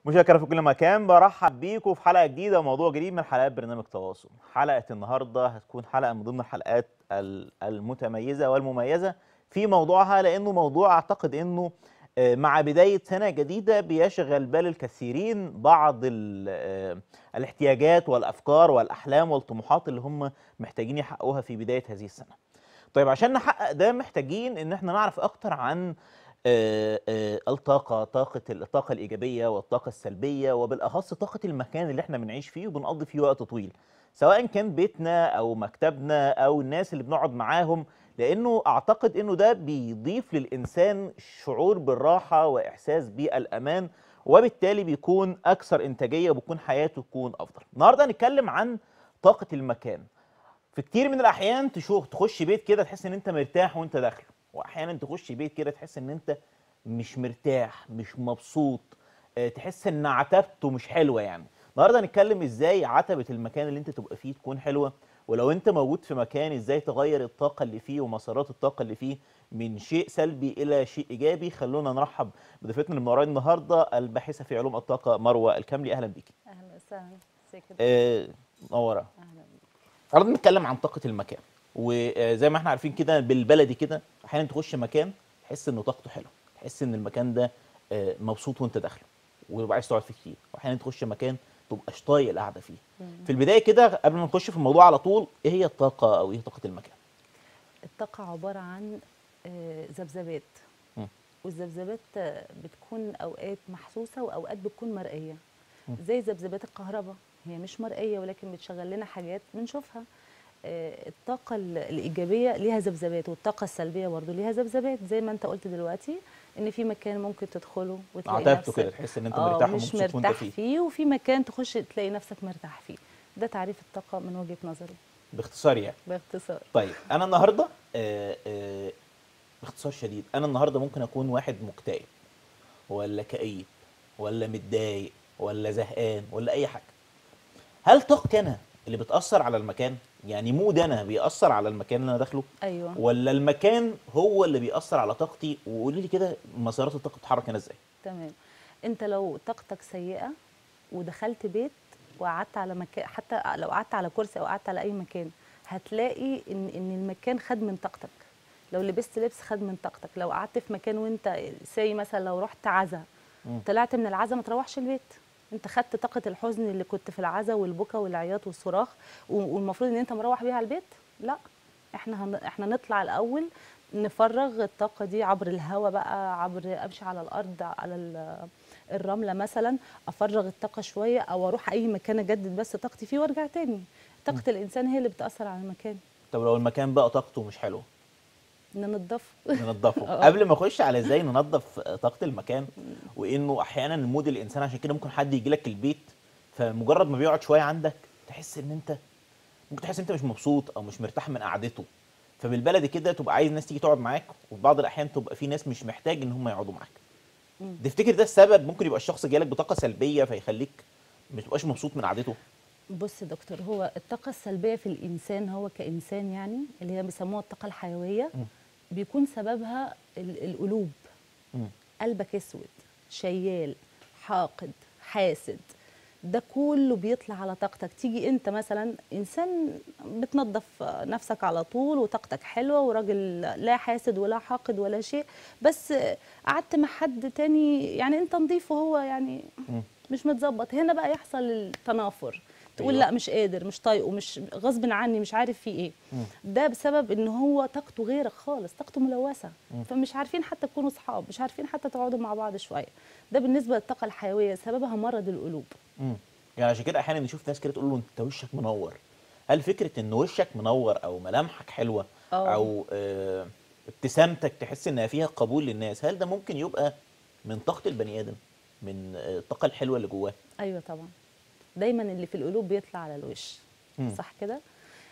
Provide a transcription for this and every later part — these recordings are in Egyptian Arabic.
مشاهدينا في كل مكان برحب بيكم في حلقه جديده وموضوع جديد من حلقات برنامج تواصل حلقه النهارده هتكون حلقه من ضمن الحلقات ال- المتميزه والمميزه في موضوعها لانه موضوع اعتقد انه آه، مع بدايه سنه جديده بيشغل بال الكثيرين بعض ال- آه، الاحتياجات والافكار والاحلام والطموحات اللي هم محتاجين يحققوها في بدايه هذه السنه طيب عشان نحقق ده محتاجين ان احنا نعرف اكتر عن آه، آه، الطاقة طاقة الطاقة الإيجابية والطاقة السلبية وبالأخص طاقة المكان اللي احنا بنعيش فيه وبنقضي فيه وقت طويل سواء كان بيتنا أو مكتبنا أو الناس اللي بنقعد معاهم لأنه أعتقد إنه ده بيضيف للإنسان شعور بالراحة وإحساس بالأمان وبالتالي بيكون أكثر إنتاجية وبتكون حياته تكون أفضل النهاردة هنتكلم عن طاقة المكان في كتير من الأحيان تشوف تخش بيت كده تحس إن أنت مرتاح وأنت داخله واحيانا تخش بيت كده تحس ان انت مش مرتاح مش مبسوط آه، تحس ان عتبته مش حلوه يعني النهارده هنتكلم ازاي عتبه المكان اللي انت تبقى فيه تكون حلوه ولو انت موجود في مكان ازاي تغير الطاقه اللي فيه ومسارات الطاقه اللي فيه من شيء سلبي الى شيء ايجابي خلونا نرحب بضيفتنا اللي منورانا النهارده الباحثه في علوم الطاقه مروه الكاملي اهلا بيكي اهلا وسهلا ازيك يا آه، منوره اهلا بيك. النهارده نتكلم عن طاقه المكان وزي ما احنا عارفين كده بالبلدي كده احيانا تخش مكان تحس انه طاقته حلوه تحس ان المكان ده آه، مبسوط وانت داخله ويبقى عايز تقعد فيه كتير واحيانا تخش مكان تبقاش طايق القعده فيه في البدايه كده قبل ما نخش في الموضوع على طول ايه هي الطاقه او ايه طاقه المكان الطاقة عبارة عن آه، ذبذبات مم. والذبذبات آه، بتكون أوقات محسوسة وأوقات بتكون مرئية مم. زي ذبذبات الكهرباء هي مش مرئية ولكن بتشغل لنا حاجات بنشوفها آه، الطاقة ال- الإيجابية ليها ذبذبات والطاقة السلبية برضو ليها ذبذبات زي ما أنت قلت دلوقتي إن في مكان ممكن تدخله وتلاقي عتبته نفسك كده تحس ان انت آه، مرتاح مش ومبسوط وانت مرتاح فيه فيه وفي مكان تخش تلاقي نفسك مرتاح فيه ده تعريف الطاقة من وجهة نظري باختصار يعني باختصار طيب انا النهارده آه، آه، باختصار شديد انا النهارده ممكن اكون واحد مكتئب ولا كئيب ولا متضايق ولا زهقان ولا اي حاجه هل طاقتي انا اللي بتاثر على المكان يعني مود انا بيأثر على المكان اللي انا داخله أيوه ولا المكان هو اللي بيأثر على طاقتي وقولي لي كده مسارات الطاقه بتتحرك هنا ازاي تمام انت لو طاقتك سيئه ودخلت بيت وقعدت على مكان حتى لو قعدت على كرسي او قعدت على اي مكان هتلاقي ان ان المكان خد من طاقتك لو لبست لبس خد من طاقتك لو قعدت في مكان وانت ساي مثلا لو رحت عزا مم. طلعت من العزا ما تروحش البيت انت خدت طاقه الحزن اللي كنت في العزا والبكا والعياط والصراخ و- والمفروض ان انت مروح بيها على البيت لا احنا هن... احنا نطلع الاول نفرغ الطاقه دي عبر الهواء بقى عبر امشي على الارض على ال- الرمله مثلا افرغ الطاقه شويه او اروح اي مكان اجدد بس طاقتي فيه وارجع تاني طاقه الانسان هي اللي بتاثر على المكان طب لو المكان بقى طاقته مش حلوه ننضفه ننضفه آه. قبل ما اخش على ازاي ننظف طاقه المكان وانه احيانا مود الانسان عشان كده ممكن حد يجي لك البيت فمجرد ما بيقعد شويه عندك تحس ان انت ممكن تحس ان انت مش مبسوط او مش مرتاح من قعدته فبالبلدي كده تبقى عايز ناس تيجي تقعد معاك وفي بعض الاحيان تبقى في ناس مش محتاج ان هم يقعدوا معاك مم. تفتكر ده السبب ممكن يبقى الشخص جايلك بطاقه سلبيه فيخليك ما تبقاش مبسوط من قعدته بص يا دكتور هو الطاقة السلبية في الإنسان هو كإنسان يعني اللي هي بيسموها الطاقة الحيوية مم. بيكون سببها ال- القلوب مم. قلبك اسود شيال حاقد حاسد ده كله بيطلع على طاقتك تيجي انت مثلا انسان بتنظف نفسك على طول وطاقتك حلوه وراجل لا حاسد ولا حاقد ولا شيء بس قعدت مع حد تاني يعني انت نظيف وهو يعني مم. مش متظبط هنا بقى يحصل التنافر تقول أيوة. لا مش قادر مش طايقه مش غصب عني مش عارف في ايه مم. ده بسبب ان هو طاقته غيرك خالص طاقته ملوثه مم. فمش عارفين حتى تكونوا اصحاب مش عارفين حتى تقعدوا مع بعض شويه ده بالنسبه للطاقه الحيويه سببها مرض القلوب مم. يعني عشان كده احيانا نشوف ناس كده تقول له انت وشك منور هل فكره ان وشك منور او ملامحك حلوه آه. او آه ابتسامتك تحس انها فيها قبول للناس هل ده ممكن يبقى من طاقه البني ادم من آه، الطاقه الحلوه اللي جواه ايوه طبعا دايما اللي في القلوب بيطلع على الوش مم. صح كده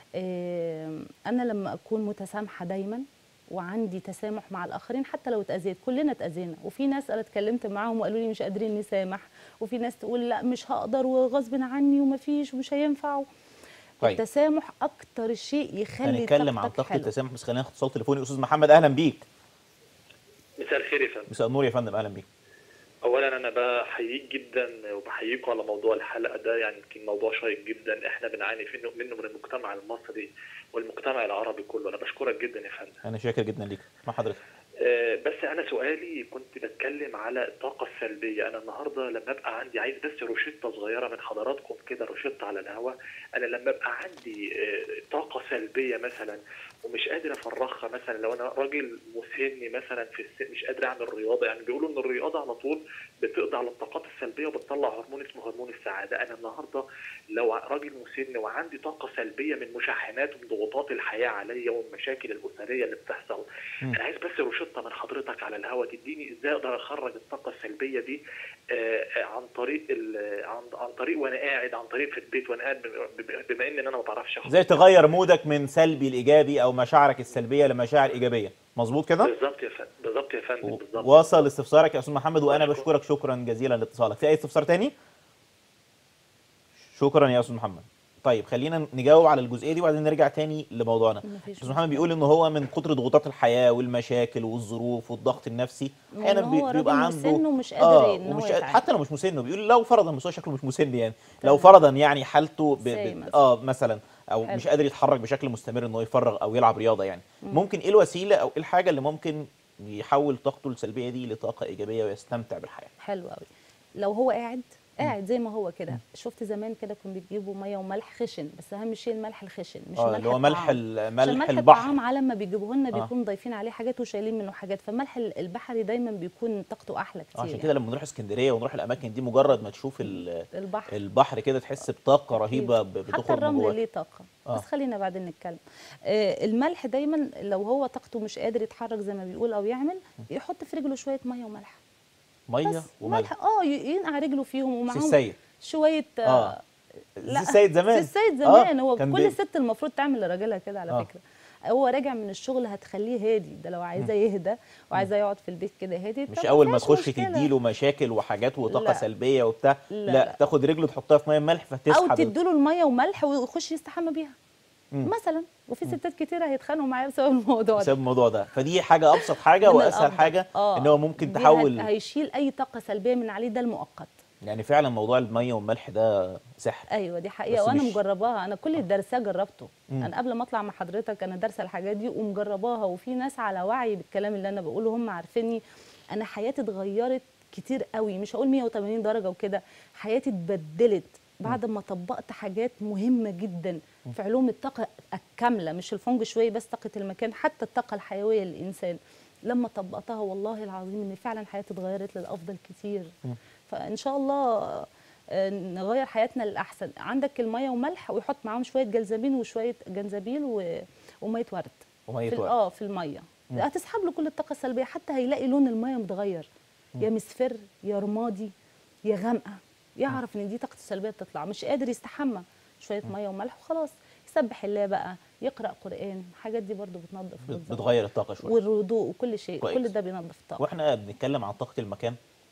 آم، انا لما اكون متسامحه دايما وعندي تسامح مع الاخرين حتى لو اتاذيت كلنا اتاذينا وفي ناس انا اتكلمت معاهم وقالوا لي مش قادرين نسامح وفي ناس تقول لا مش هقدر وغصب عني ومفيش ومش هينفع طيب التسامح اكتر شيء يخلي هنتكلم عن طاقتك طاقه حلوة. التسامح بس خلينا ناخد اتصال تليفوني استاذ محمد اهلا بيك مساء الخير يا فندم مساء النور يا فندم اهلا بيك اولا انا بحييك جدا وبحييكم على موضوع الحلقه ده يعني يمكن موضوع شيق جدا احنا بنعاني منه منه من المجتمع المصري والمجتمع العربي كله انا بشكرك جدا يا فندم انا شاكر جدا ليك مع حضرتك آه، بس انا سؤالي كنت بتكلم على الطاقه السلبيه انا النهارده لما ابقى عندي عايز بس روشته صغيره من حضراتكم كده روشته على الهواء انا لما ابقى عندي آه، طاقه سلبيه مثلا ومش قادر افرغها مثلا لو انا راجل مسني مثلا في السن مش قادر اعمل رياضه يعني بيقولوا ان الرياضه على طول بتقضي على الطاقات السلبيه وبتطلع هرمون اسمه هرمون السعاده انا النهارده لو راجل مسن وعندي طاقه سلبيه من مشاحنات وضغوطات الحياه عليا والمشاكل الاسريه اللي بتحصل مم. انا عايز بس روشته من حضرتك على الهوا تديني ازاي اقدر اخرج الطاقه السلبيه دي آه، آه، عن طريق ال- عن عن طريق وانا قاعد عن طريق في البيت وانا قاعد بم- بما ان انا ما بعرفش اخد ازاي تغير مودك من سلبي لايجابي او مشاعرك السلبيه لمشاعر ايجابيه مظبوط كده بالظبط يا فندم بالظبط يا فندم بالظبط وصل استفسارك يا استاذ محمد وانا بشكرك. بشكرك شكرا جزيلا لاتصالك في اي استفسار تاني شكرا يا استاذ محمد طيب خلينا نجاوب على الجزئيه دي وبعدين نرجع تاني لموضوعنا مفيش استاذ محمد بيقول ان هو من كتر ضغوطات الحياه والمشاكل والظروف والضغط النفسي احيانا وإن بي- هو بيبقى راجل عنده مسن ومش قادر اه إن هو ومش يتعامل. حتى لو مش مسن بيقول لو فرضا بس هو شكله مش مسن يعني لو تمام. فرضا يعني حالته ب... زي ب... مثلا. اه مثلا او حلو. مش قادر يتحرك بشكل مستمر ان هو يفرغ او يلعب رياضه يعني ممكن ايه الوسيله او ايه الحاجه اللي ممكن يحول طاقته السلبيه دي لطاقه ايجابيه ويستمتع بالحياه حلو قوي لو هو قاعد قاعد زي ما هو كده شفت زمان كده كانوا بيجيبوا ميه وملح خشن بس اهم شيء الملح الخشن مش اه ملح اللي هو ملح الطعام. ال- عشان ملح ملح البحر الطعام على ما بيجيبوه لنا آه. بيكونوا ضايفين عليه حاجات وشايلين منه حاجات فالملح ال- البحري دايما بيكون طاقته احلى كتير آه، عشان يعني. كده لما نروح اسكندريه ونروح الاماكن دي مجرد ما تشوف ال- البحر البحر كده تحس بطاقه رهيبه ب- حتى بتخرج من الرمل جواك ليه طاقه آه. بس خلينا بعدين نتكلم آه الملح دايما لو هو طاقته مش قادر يتحرك زي ما بيقول او يعمل يحط في رجله شويه ميه وملح ميه بس وملح اه ي- ينقع رجله فيهم سي ومعاهم السيد شويه اه لا، سي السيد زمان سي السيد آه، زمان هو كان كل بي- ست المفروض تعمل لراجلها كده على آه. فكره هو راجع من الشغل هتخليه هادي ده لو عايزاه يهدى وعايزاه يقعد في البيت كده هادي مش طب اول ما فيهاش تخش مشكلة. تديله مشاكل وحاجات وطاقه لا. سلبيه وبتاع لا, لا، لا لا. تاخد رجله تحطها في ميه ملح او فتسحب تديله الميه وملح ويخش يستحمى بيها مم. مثلا وفي ستات كتير هيتخانقوا معايا بسبب الموضوع ده بسبب الموضوع ده فدي حاجه ابسط حاجه من واسهل الأفضل. حاجه آه. ان هو ممكن دي تحول هت- هيشيل اي طاقه سلبيه من عليه ده المؤقت يعني فعلا موضوع الميه والملح ده سحر ايوه دي حقيقه بس وانا مش- مجرباها انا كل الدرسيه جربته مم. انا قبل ما اطلع مع حضرتك انا دارسه الحاجات دي ومجرباها وفي ناس على وعي بالكلام اللي انا بقوله هم عارفيني انا حياتي اتغيرت كتير قوي مش هقول 180 درجه وكده حياتي اتبدلت بعد ما طبقت حاجات مهمه جدا في علوم الطاقه الكامله مش الفنج شويه بس طاقه المكان حتى الطاقه الحيويه للانسان لما طبقتها والله العظيم ان فعلا حياتي اتغيرت للافضل كتير فان شاء الله آه، نغير حياتنا للاحسن عندك الميه وملح ويحط معاهم شويه جلزبين وشويه جنزبيل و... وميه ورد وميه في ال- ورد اه في الميه هتسحب له كل الطاقه السلبيه حتى هيلاقي لون الميه متغير يا مصفر يا رمادي يا غامقه يعرف ان دي طاقته السلبيه بتطلع مش قادر يستحمى شويه ميه وملح وخلاص يسبح الله بقى يقرا قران الحاجات دي برضو بتنظف بت- وبتظبط. بتغير الطاقه شويه والهدوء وكل شيء كويس. كل ده بينظف الطاقه واحنا بنتكلم عن طاقه المكان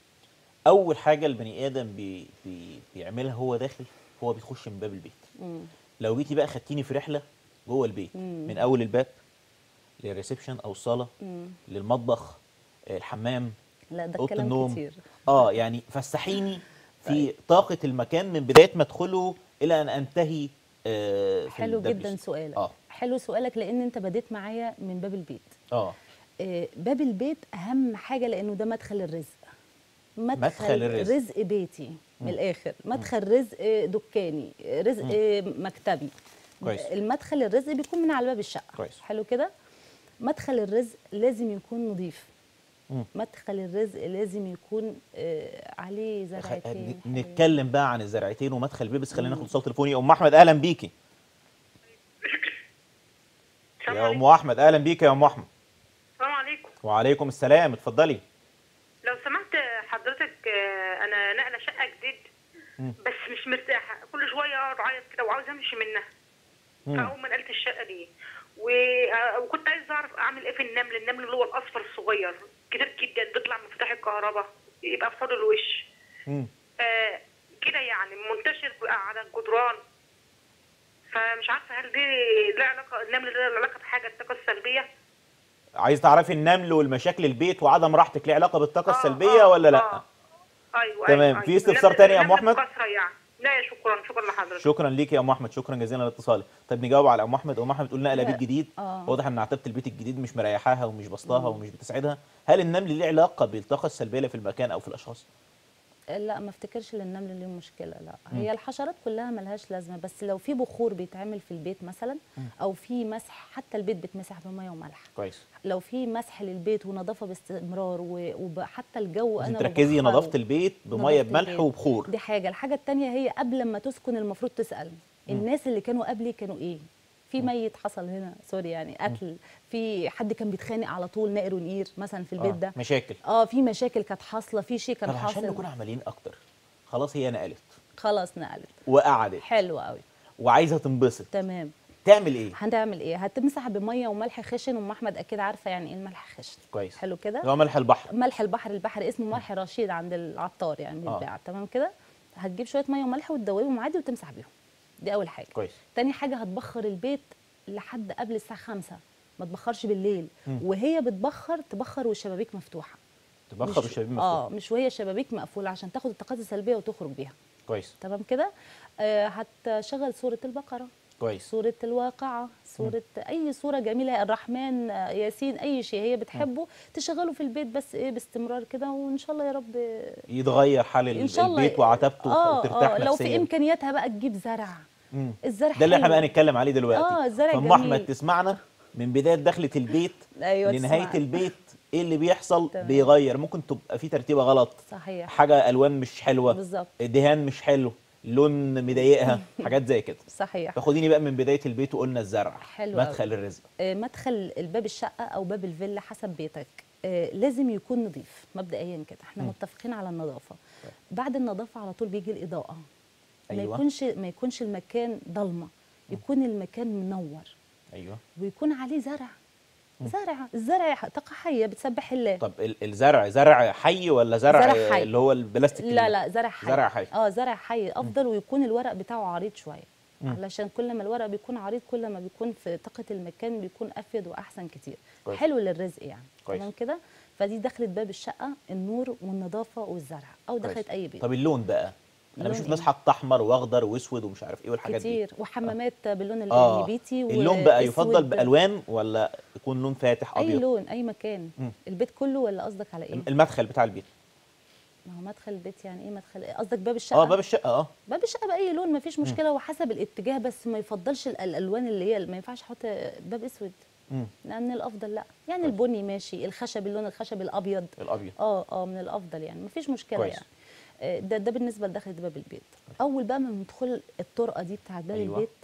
اول حاجه البني ادم بي بي بيعملها هو داخل هو بيخش من باب البيت مم. لو جيتي بقى خدتيني في رحله جوه البيت مم. من اول الباب للريسبشن او الصاله مم. للمطبخ آه، الحمام لا ده اوضه كلام النوم كتير اه يعني فسحيني في طاقه المكان من بدايه ما ادخله الى ان انتهي آه، في حلو الباب جدا يوسف. سؤالك اه حلو سؤالك لان انت بديت معايا من باب البيت اه آه، باب البيت اهم حاجه لانه ده مدخل الرزق مدخل, مدخل الرزق. رزق بيتي من الاخر مدخل رزق دكاني رزق مكتبي كويس. المدخل الرزق بيكون من على باب الشقه كويس. حلو كده مدخل الرزق لازم يكون نظيف مم. مدخل الرزق لازم يكون آه، عليه خ- زرعتين ن- حلوين. نتكلم بقى عن الزرعتين ومدخل البيت بس خلينا ناخد اتصال تليفوني ام احمد اهلا بيكي السلام يا عليكم ام احمد اهلا بيكي يا ام احمد السلام عليكم وعليكم السلام اتفضلي لو سمحت حضرتك آه، انا نقله شقه جديد مم. بس مش مرتاحه كل شويه اقعد اعيط كده وعاوزه امشي منها مم. فاول ما نقلت الشقه دي و... آه، وكنت عايزه اعرف اعمل ايه في النمل النمل اللي هو الاصفر الصغير كتير جدا بيطلع من مفتاح الكهرباء يبقى في فاضل الوش مم. آه كده يعني منتشر بقى على الجدران فمش عارفه هل دي لها علاقه النمل ده له علاقه بحاجه الطاقه السلبيه عايز تعرفي النمل والمشاكل البيت وعدم راحتك ليه علاقه بالطاقه آه، السلبيه آه، ولا لا آه. ايوه تمام. أيوة. في استفسار تاني يا أم النمل أحمد؟ بكثرة يعني لا يا شكرا شكرا لحضرتك شكرا ليك يا ام احمد شكرا جزيلا لاتصالك طيب نجاوب على ام احمد ام احمد تقول نقله لا. بيت جديد آه. واضح ان عتبه البيت الجديد مش مريحاها ومش بسطاها ومش بتسعدها هل النمل ليه علاقه بالطاقه السلبيه اللي في المكان او في الاشخاص لا ما افتكرش ان النمل ليه مشكله لا هي الحشرات كلها ملهاش لازمه بس لو في بخور بيتعمل في البيت مثلا او في مسح حتى البيت بيتمسح بميه وملح كويس لو في مسح للبيت ونظافه باستمرار و- وحتى الجو لازم انا تركزي ببخره. نظافه البيت بميه نظافة بملح البيت. وبخور دي حاجه الحاجه التانية هي قبل ما تسكن المفروض تسال الناس اللي كانوا قبلي كانوا ايه في ميت حصل هنا سوري يعني قتل في حد كان بيتخانق على طول نائر ونقير مثلا في البيت آه. ده مشاكل اه في مشاكل كانت حاصله في شيء كان طب عشان حاصل نكون عمليين اكتر خلاص هي نقلت خلاص نقلت وقعدت حلو قوي وعايزه تنبسط تمام تعمل ايه هنعمل ايه هتمسح بميه وملح خشن ام احمد اكيد عارفه يعني ايه الملح خشن كويس حلو كده هو ملح البحر ملح البحر البحر اسمه ملح رشيد عند العطار يعني آه. بيتباع تمام كده هتجيب شويه ميه وملح وتدوبهم عادي وتمسح بيهم دي اول حاجه كويس تاني حاجه هتبخر البيت لحد قبل الساعه 5 ما تبخرش بالليل مم. وهي بتبخر تبخر والشبابيك مفتوحه تبخر مش- الشبابيك اه مفتوح مش وهي الشبابيك مقفوله عشان تاخد الطاقات السلبيه وتخرج بيها كويس تمام كده آه هتشغل سوره البقره كويس سورة الواقعة سورة أي سورة جميلة الرحمن آه، ياسين أي شيء هي بتحبه تشغله في البيت بس إيه باستمرار كده وإن شاء الله يا رب يتغير حال إن شاء الله البيت وعتبته آه وترتاح آه لو في نفسيا إمكانياتها بقى تجيب زرع مم. الزرع ده اللي احنا حلو. بقى نتكلم عليه دلوقتي آه، الزرع فام جميل. احمد تسمعنا من بدايه دخله البيت أيوة لنهايه تسمعنا. البيت ايه اللي بيحصل تمام. بيغير ممكن تبقى في ترتيبه غلط صحيح حاجه الوان مش حلوه بالظبط دهان مش حلو لون مضايقها حاجات زي كده صحيح فخديني بقى من بدايه البيت وقلنا الزرع حلو مدخل الرزق آه، مدخل الباب الشقة أو باب الفيلا حسب بيتك آه، لازم يكون نظيف مبدئيا كده احنا مم. متفقين على النظافة بعد النظافة على طول بيجي الإضاءة ما أيوة. يكونش ما يكونش المكان ضلمة يكون المكان منور ايوه ويكون عليه زرع زرع الزرع طاقة حية بتسبح الله طب ال- الزرع زرع حي ولا زرع, زرع حي. اللي هو البلاستيك لا ال- لا زرع حي زرع حي. اه زرع حي افضل ويكون الورق بتاعه عريض شويه مم. علشان كل ما الورق بيكون عريض كل ما بيكون في طاقه المكان بيكون افيد واحسن كتير كويس. حلو للرزق يعني كويس. تمام كده فدي دخلت باب الشقه النور والنظافه والزرع او كويس. دخلت اي بيت طب اللون بقى انا اللون بشوف إيه؟ ناس حاطه احمر واخضر واسود ومش عارف ايه والحاجات دي كتير وحمامات باللون اه النبيتي اللون بقى يفضل وأسود. بالوان ولا يكون لون فاتح اي ابيض لون اي مكان مم. البيت كله ولا قصدك على ايه المدخل بتاع البيت ما هو مدخل البيت يعني ايه مدخل قصدك باب الشقه اه باب الشقه اه باب الشقه باي لون مفيش مشكله وحسب الاتجاه بس ما يفضلش ال- الالوان اللي هي ما ينفعش احط باب اسود مم. لان الافضل لا يعني كويس. البني ماشي الخشب اللون الخشب الابيض الابيض اه اه من الافضل يعني مفيش مشكله كويس. يعني آه، ده ده بالنسبه لدخلة باب البيت اول بقى ما ندخل الطرقه دي بتاعت باب أيوة. البيت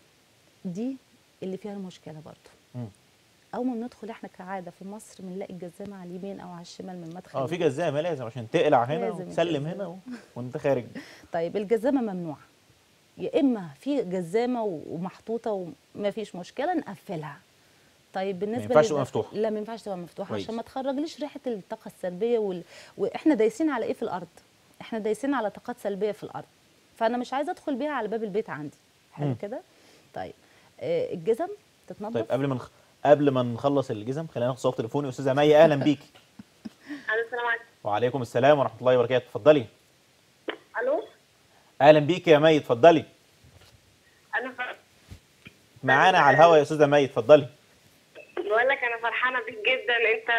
دي اللي فيها المشكله برضو مم. اول ما بندخل احنا كعاده في مصر بنلاقي الجزامه على اليمين او على الشمال من مدخل اه في البيت. جزامه لازم عشان تقلع هنا لازم وتسلم الجزامة. هنا و... وانت خارج طيب الجزامه ممنوعه يا اما في جزامه و- ومحطوطه وما فيش مشكله نقفلها طيب بالنسبه ينفعش للد- تبقى مفتوحة. لا ما ينفعش تبقى مفتوحه كويس. عشان ما تخرجليش ريحه الطاقه السلبيه وال... واحنا دايسين على ايه في الارض احنا دايسين على طاقات سلبيه في الارض فانا مش عايزه ادخل بيها على باب البيت عندي حلو مم. كده طيب آه الجزم تتنضف طيب قبل ما نخ... قبل ما نخلص الجزم خلينا ناخد صوت تليفوني استاذه مي اهلا بيكي الو السلام عليكم وعليكم السلام ورحمه الله وبركاته اتفضلي الو اهلا بيكي يا مي اتفضلي انا ف... معانا على الهوا يا استاذه مي اتفضلي بقول لك انا فرحانه بيك جدا انت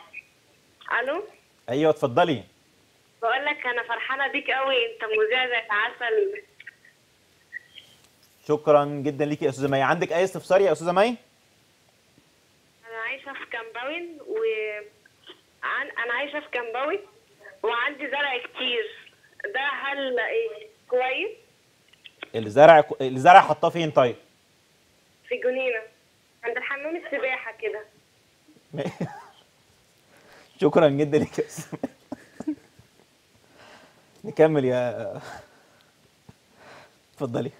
الو ايوه اتفضلي بقول لك انا فرحانه بيك قوي انت مذيع زي العسل شكرا جدا ليكي يا استاذه مي عندك اي استفسار يا استاذه مي انا عايشه في كامباوين و عن... انا عايشه في كامباوي وعندي زرع كتير ده هل ايه كويس الزرع الزرع حطاه فين طيب في جنينه عند حمام السباحه كده شكرا جدا ليك يا استاذه مي. نكمل يا اتفضلي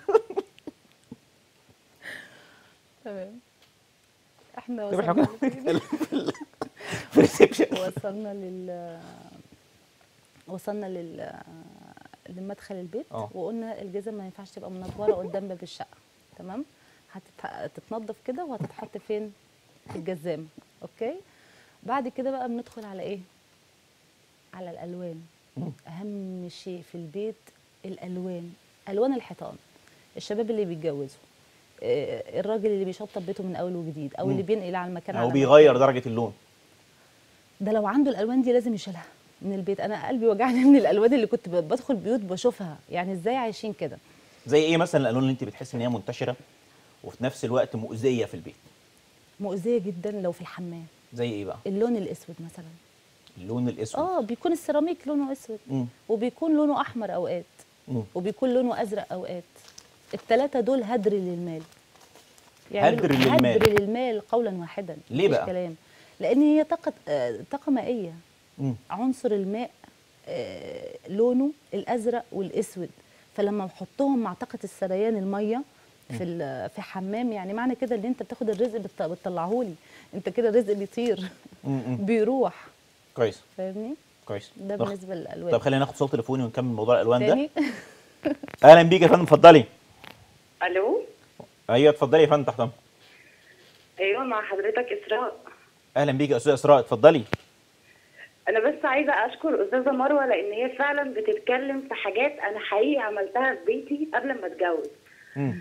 تمام احنا طب احنا وصلنا كنا بنتكلم في ال- في الريسبشن وصلنا لل وصلنا لل لمدخل البيت اه. وقلنا الجزم ما ينفعش تبقى منوره قدام باب الشقه تمام هتت- هتتنضف كده وهتتحط فين في الجزامه اوكي بعد كده بقى بندخل على ايه على الالوان اهم شيء في البيت الالوان الوان الحيطان الشباب اللي بيتجوزوا آه، الراجل اللي بيشطب بيته من اول وجديد او اللي بينقل على المكان او على بيغير مكان. درجه اللون ده لو عنده الالوان دي لازم يشيلها من البيت انا قلبي وجعني من الالوان اللي كنت ب- بدخل بيوت بشوفها يعني ازاي عايشين كده زي ايه مثلا الالوان اللي انت بتحس ان هي منتشره وفي نفس الوقت مؤذيه في البيت مؤذيه جدا لو في الحمام زي ايه بقى اللون الاسود مثلا اللون الاسود اه بيكون السيراميك لونه اسود مم. وبيكون لونه احمر اوقات مم. وبيكون لونه ازرق اوقات الثلاثه دول هدر للمال هدر للمال. هدر للمال قولا واحدا ليه مفيش بقى؟ كلام لان هي طاقه آه، طاقه مائيه مم. عنصر الماء آه، لونه الازرق والاسود فلما نحطهم مع طاقه السريان الميه في ال- في حمام يعني معنى كده ان انت بتاخد الرزق بت- بتطلعهولي انت كده الرزق بيطير مم. مم. بيروح كويس فاهمني كويس ده طب- بالنسبه للالوان طب خلينا ناخد صوت تليفوني ونكمل موضوع الالوان ده تاني اهلا بيك يا فندم اتفضلي الو ايوه اتفضلي يا فندم تحت أمرك. ايوه مع حضرتك اسراء اهلا بيك يا استاذه اسراء اتفضلي انا بس عايزه اشكر استاذه مروه لان هي فعلا بتتكلم في حاجات انا حقيقي عملتها في بيتي قبل ما اتجوز مم.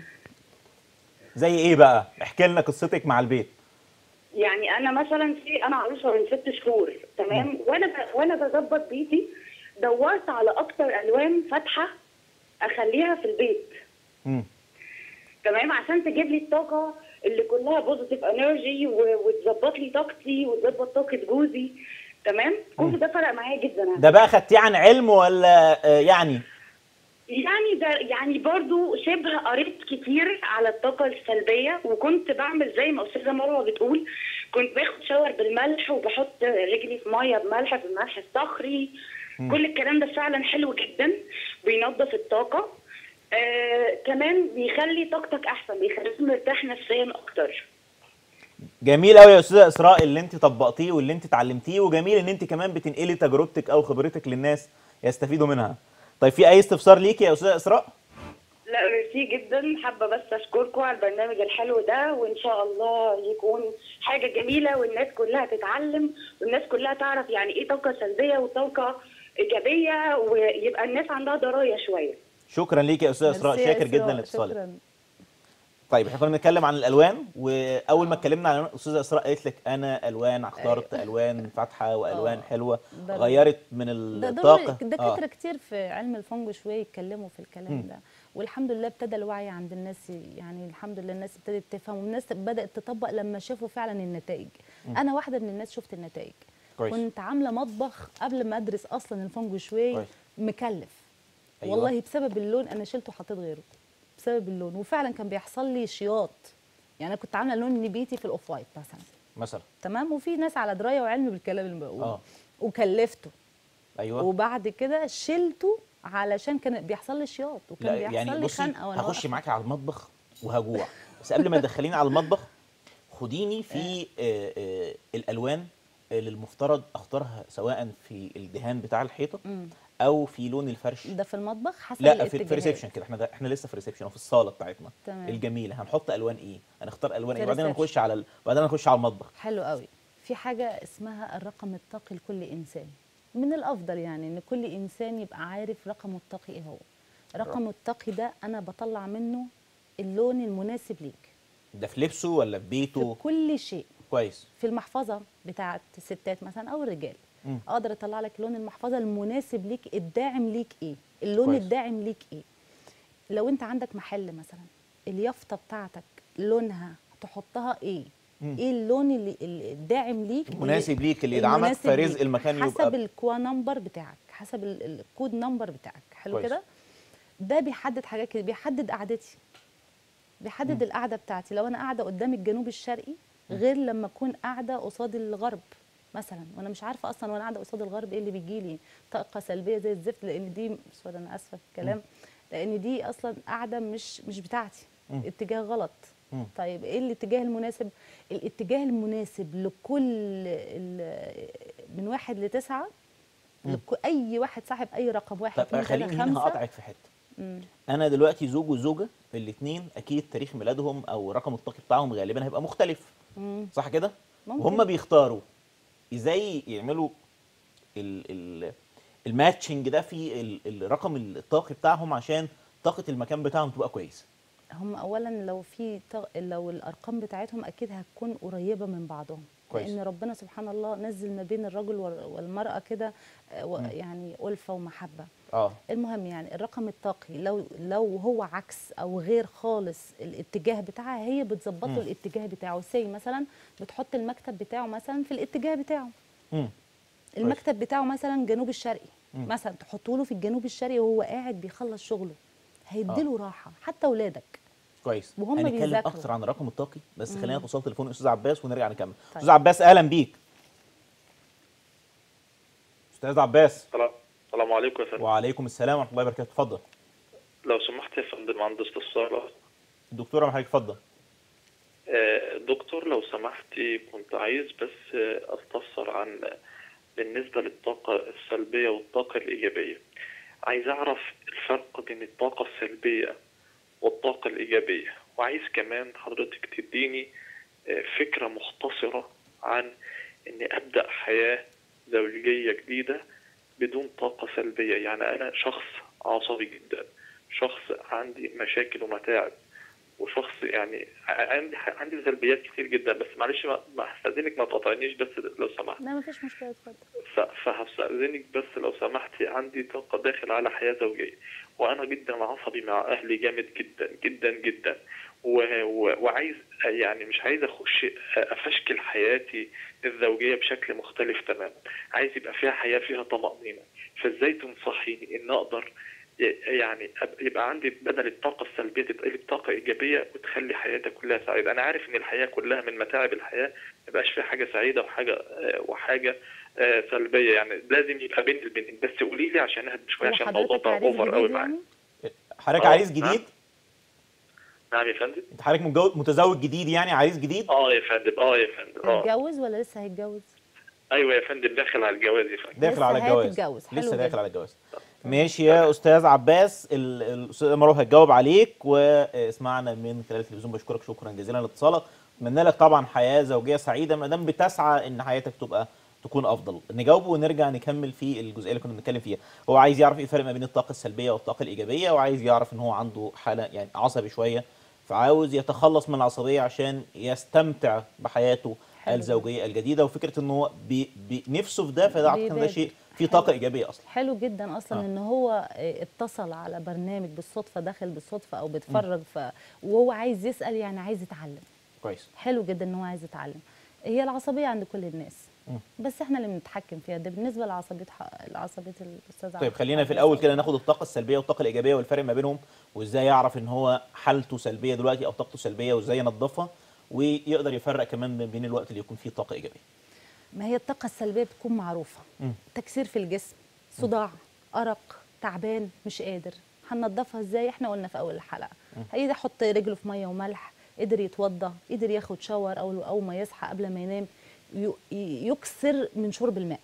زي ايه بقى احكي لنا قصتك مع البيت يعني انا مثلا في انا عروسه من ست شهور تمام وانا ب... وانا بظبط بيتي دورت على اكتر الوان فاتحه اخليها في البيت مم. تمام عشان تجيب لي الطاقه اللي كلها بوزيتيف انرجي وتظبط لي طاقتي وتظبط طاقه جوزي تمام كل ده فرق معايا جدا ده بقى خدتيه عن علم ولا آه، يعني يعني ده يعني برضو شبه قريت كتير على الطاقة السلبية وكنت بعمل زي ما أستاذة مروة بتقول كنت باخد شاور بالملح وبحط رجلي في مية بملح بالملح الصخري كل الكلام ده فعلا حلو جدا بينظف الطاقة آه كمان بيخلي طاقتك أحسن بيخليك مرتاح نفسيا أكتر جميل قوي يا استاذه اسراء اللي انت طبقتيه واللي انت اتعلمتيه وجميل ان انت كمان بتنقلي تجربتك او خبرتك للناس يستفيدوا منها طيب في اي استفسار ليكي يا استاذه اسراء لا ميرسي جدا حابة بس أشكركم على البرنامج الحلو ده وإن شاء الله يكون حاجة جميلة والناس كلها تتعلم والناس كلها تعرف يعني إيه طاقة سلبية وطاقة إيجابية ويبقى الناس عندها دراية شوية شكرا ليكي يا استاذه اسراء ميرسي يا شاكر جدا إسراء، لاتصالك شكراً. طيب احنا كنا بنتكلم عن الالوان واول ما اتكلمنا عن الالوان الاستاذه اسراء قالت لك انا الوان اخترت الوان فاتحه والوان آه. حلوه ده- غيرت من ده الطاقه دول دكاتره كتير في علم الفنج شويه يتكلموا في الكلام مم. ده والحمد لله ابتدى الوعي عند الناس يعني الحمد لله الناس ابتدت تفهم والناس بدات تطبق لما شافوا فعلا النتائج انا واحده من الناس شفت النتائج كويس. كنت عامله مطبخ قبل ما ادرس اصلا الفنج شويه كويس. مكلف أيوة. والله بسبب اللون انا شلته وحطيت غيره بسبب اللون وفعلا كان بيحصل لي شياط يعني انا كنت عامله لون نبيتي في الاوف وايت مثلا مثلا تمام وفي ناس على درايه وعلم بالكلام اللي بقوله آه. وكلفته ايوه وبعد كده شلته علشان كان بيحصل لي شياط وكان لا بيحصل يعني لي بصي خنقه وانا هخش واقفة. معاكي على المطبخ وهجوع بس قبل ما تدخليني على المطبخ خديني في آه آه الالوان اللي المفترض اختارها سواء في الدهان بتاع الحيطه مم. او في لون الفرش ده في المطبخ حسب لا في, في الاتجاهات. ريسبشن كده احنا احنا لسه في ريسبشن وفي الصاله بتاعتنا تمام. الجميله هنحط الوان ايه هنختار الوان في ايه وبعدين reception. نخش على ال... بعدين نخش على المطبخ حلو قوي في حاجه اسمها الرقم الطاقي لكل انسان من الافضل يعني ان كل انسان يبقى عارف رقمه الطاقي ايه هو رقمه الطاقي ده انا بطلع منه اللون المناسب ليك ده في لبسه ولا في بيته في كل شيء كويس في المحفظه بتاعت الستات مثلا او الرجال مم. اقدر اطلع لك لون المحفظه المناسب ليك الداعم ليك ايه اللون كويس. الداعم ليك ايه لو انت عندك محل مثلا اليافطه بتاعتك لونها تحطها ايه مم. ايه اللون اللي اللي الداعم ليك المناسب اللي- ليك اللي يدعمك المناسب فرزق ليك. المكان حسب يبقى الكوا نمبر بتاعك حسب ال- الكود نمبر بتاعك حلو كويس. كده ده بيحدد حاجات كده بيحدد قعدتي بيحدد القعده بتاعتي لو انا قاعده قدام الجنوب الشرقي غير لما اكون قاعده قصاد الغرب مثلا وانا مش عارفه اصلا وانا قاعده قصاد الغرب ايه اللي بيجي لي طاقه سلبيه زي الزفت لان دي سوري انا اسفه في الكلام لان دي اصلا قاعده مش مش بتاعتي مم. اتجاه غلط مم. طيب ايه الاتجاه المناسب الاتجاه المناسب لكل ال- من واحد لتسعة لكل اي واحد صاحب اي رقم واحد طب اتنين خليني تلاته هنا خمسه هقطعك في حته مم. انا دلوقتي زوج وزوجه الاثنين اكيد تاريخ ميلادهم او رقم الطاقي بتاعهم غالبا هيبقى مختلف مم. صح كده ممكن. وهم بيختاروا ازاي يعملوا ال ال الماتشنج ده في ال- الرقم الطاقي بتاعهم عشان طاقه المكان بتاعهم تبقى كويسه هم اولا لو في طغ... لو الارقام بتاعتهم اكيد هتكون قريبه من بعضهم كويس. لان ربنا سبحان الله نزل ما بين الرجل وال- والمراه كده آه، و- يعني الفه ومحبه اه المهم يعني الرقم الطاقي لو لو هو عكس او غير خالص الاتجاه بتاعها هي بتظبط مم. له الاتجاه بتاعه سي مثلا بتحط المكتب بتاعه مثلا في الاتجاه بتاعه امم المكتب بتاعه مثلا جنوب الشرقي مم. مثلا تحطه له في الجنوب الشرقي وهو قاعد بيخلص شغله هيديله راحه حتى اولادك كويس وهم هنتكلم بيذاكروا. اكتر عن الرقم الطاقي بس خلينا نوصل تليفون استاذ عباس ونرجع نكمل طيب. استاذ عباس اهلا بيك استاذ عباس السلام السلام عليكم يا فندم وعليكم السلام ورحمه الله وبركاته اتفضل لو سمحت يا فندم عند استفسار الدكتوره حضرتك اتفضل آه، دكتور لو سمحتي كنت عايز بس آه، استفسر عن بالنسبة للطاقة السلبية والطاقة الإيجابية عايز أعرف الفرق بين الطاقة السلبية والطاقة الإيجابية وعايز كمان حضرتك تديني آه، فكرة مختصرة عن إني أبدأ حياة زوجية جديدة بدون طاقة سلبية يعني أنا شخص عصبي جدا شخص عندي مشاكل ومتاعب وشخص يعني ع- عندي عندي سلبيات كتير جدا بس معلش ما ما هستأذنك ما تقاطعنيش بس لو سمحت لا مفيش مشكله اتفضل ف- فهستأذنك بس لو سمحتي عندي طاقة داخل على حياة زوجية وأنا جدا عصبي مع أهلي جامد جدا جدا جدا و- و- وعايز يعني مش عايز أخش أفشكل حياتي الزوجية بشكل مختلف تماما عايز يبقى فيها حياة فيها طمأنينة فإزاي تنصحيني إن أقدر ي- يعني أب- يبقى عندي بدل الطاقة السلبية تتقلب طاقة إيجابية وتخلي حياتي كلها سعيدة أنا عارف إن الحياة كلها من متاعب الحياة ما يبقاش فيها حاجة سعيدة وحاجة آه، وحاجة آه، سلبية يعني لازم يبقى بين البنين بس قولي لي عشان اهدى شوية هو عشان الموضوع حضرتك بقى عريس اوفر قوي جديد معايا يعني حضرتك آه، عريس نعم. جديد نعم يا فندم انت حضرتك متجوز متزوج جديد يعني عريس جديد اه يا فندم اه يا فندم اه هيتجوز ولا لسه هيتجوز ايوه يا فندم داخل على الجواز يا فندم داخل لسه على الجواز هتتجوز. حلو لسه داخل جدا. على الجواز ماشي يا استاذ عباس ال- الاستاذ مروه هتجاوب عليك واسمعنا من خلال التلفزيون بشكرك شكرا جزيلا لاتصالك اتمنى لك طبعا حياه زوجيه سعيده ما دام بتسعى ان حياتك تبقى تكون افضل نجاوبه ونرجع نكمل في الجزئيه اللي كنا بنتكلم فيها هو عايز يعرف ايه الفرق ما بين الطاقه السلبيه والطاقه الايجابيه وعايز يعرف ان هو عنده حاله يعني عصبي شويه فعاوز يتخلص من العصبيه عشان يستمتع بحياته حلو. الزوجيه الجديده وفكره ان هو بي- بي- نفسه في ده فده اعتقد إن ده بيبادر. شيء فيه حلو. طاقه ايجابيه اصلا حلو جدا اصلا آه. ان هو آه، اتصل على برنامج بالصدفه داخل بالصدفه او بيتفرج ف... وهو عايز يسال يعني عايز يتعلم كويس حلو جدا ان هو عايز يتعلم هي العصبيه عند كل الناس مم. بس احنا اللي بنتحكم فيها ده بالنسبه لعصبيه ح... لعصبيه الاستاذ طيب عبد- خلينا في عباس الاول أو- كده ناخد الطاقه السلبيه والطاقه الايجابيه والفرق ما بينهم وازاي يعرف ان هو حالته سلبيه دلوقتي او طاقته سلبيه وازاي ينظفها ويقدر يفرق كمان ما بين الوقت اللي يكون فيه طاقه ايجابيه ما هي الطاقة السلبية بتكون معروفة مم. تكسير في الجسم صداع أرق تعبان مش قادر هننضفها ازاي احنا قلنا في أول الحلقة هيجي يحط رجله في مية وملح قدر يتوضى قدر ياخد شاور أول أول ما يصحى قبل ما ينام ي- ي- يكسر من شرب الماء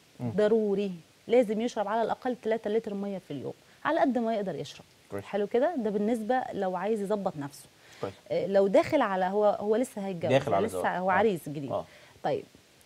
ضروري لازم يشرب على الأقل 3 لتر مية في اليوم على قد ما يقدر يشرب كويس. حلو كده ده بالنسبة لو عايز يظبط نفسه كويس آه، لو داخل على هو هو لسه هيتجوز داخل على لسه الزواج. هو آه. عريس جديد آه. طيب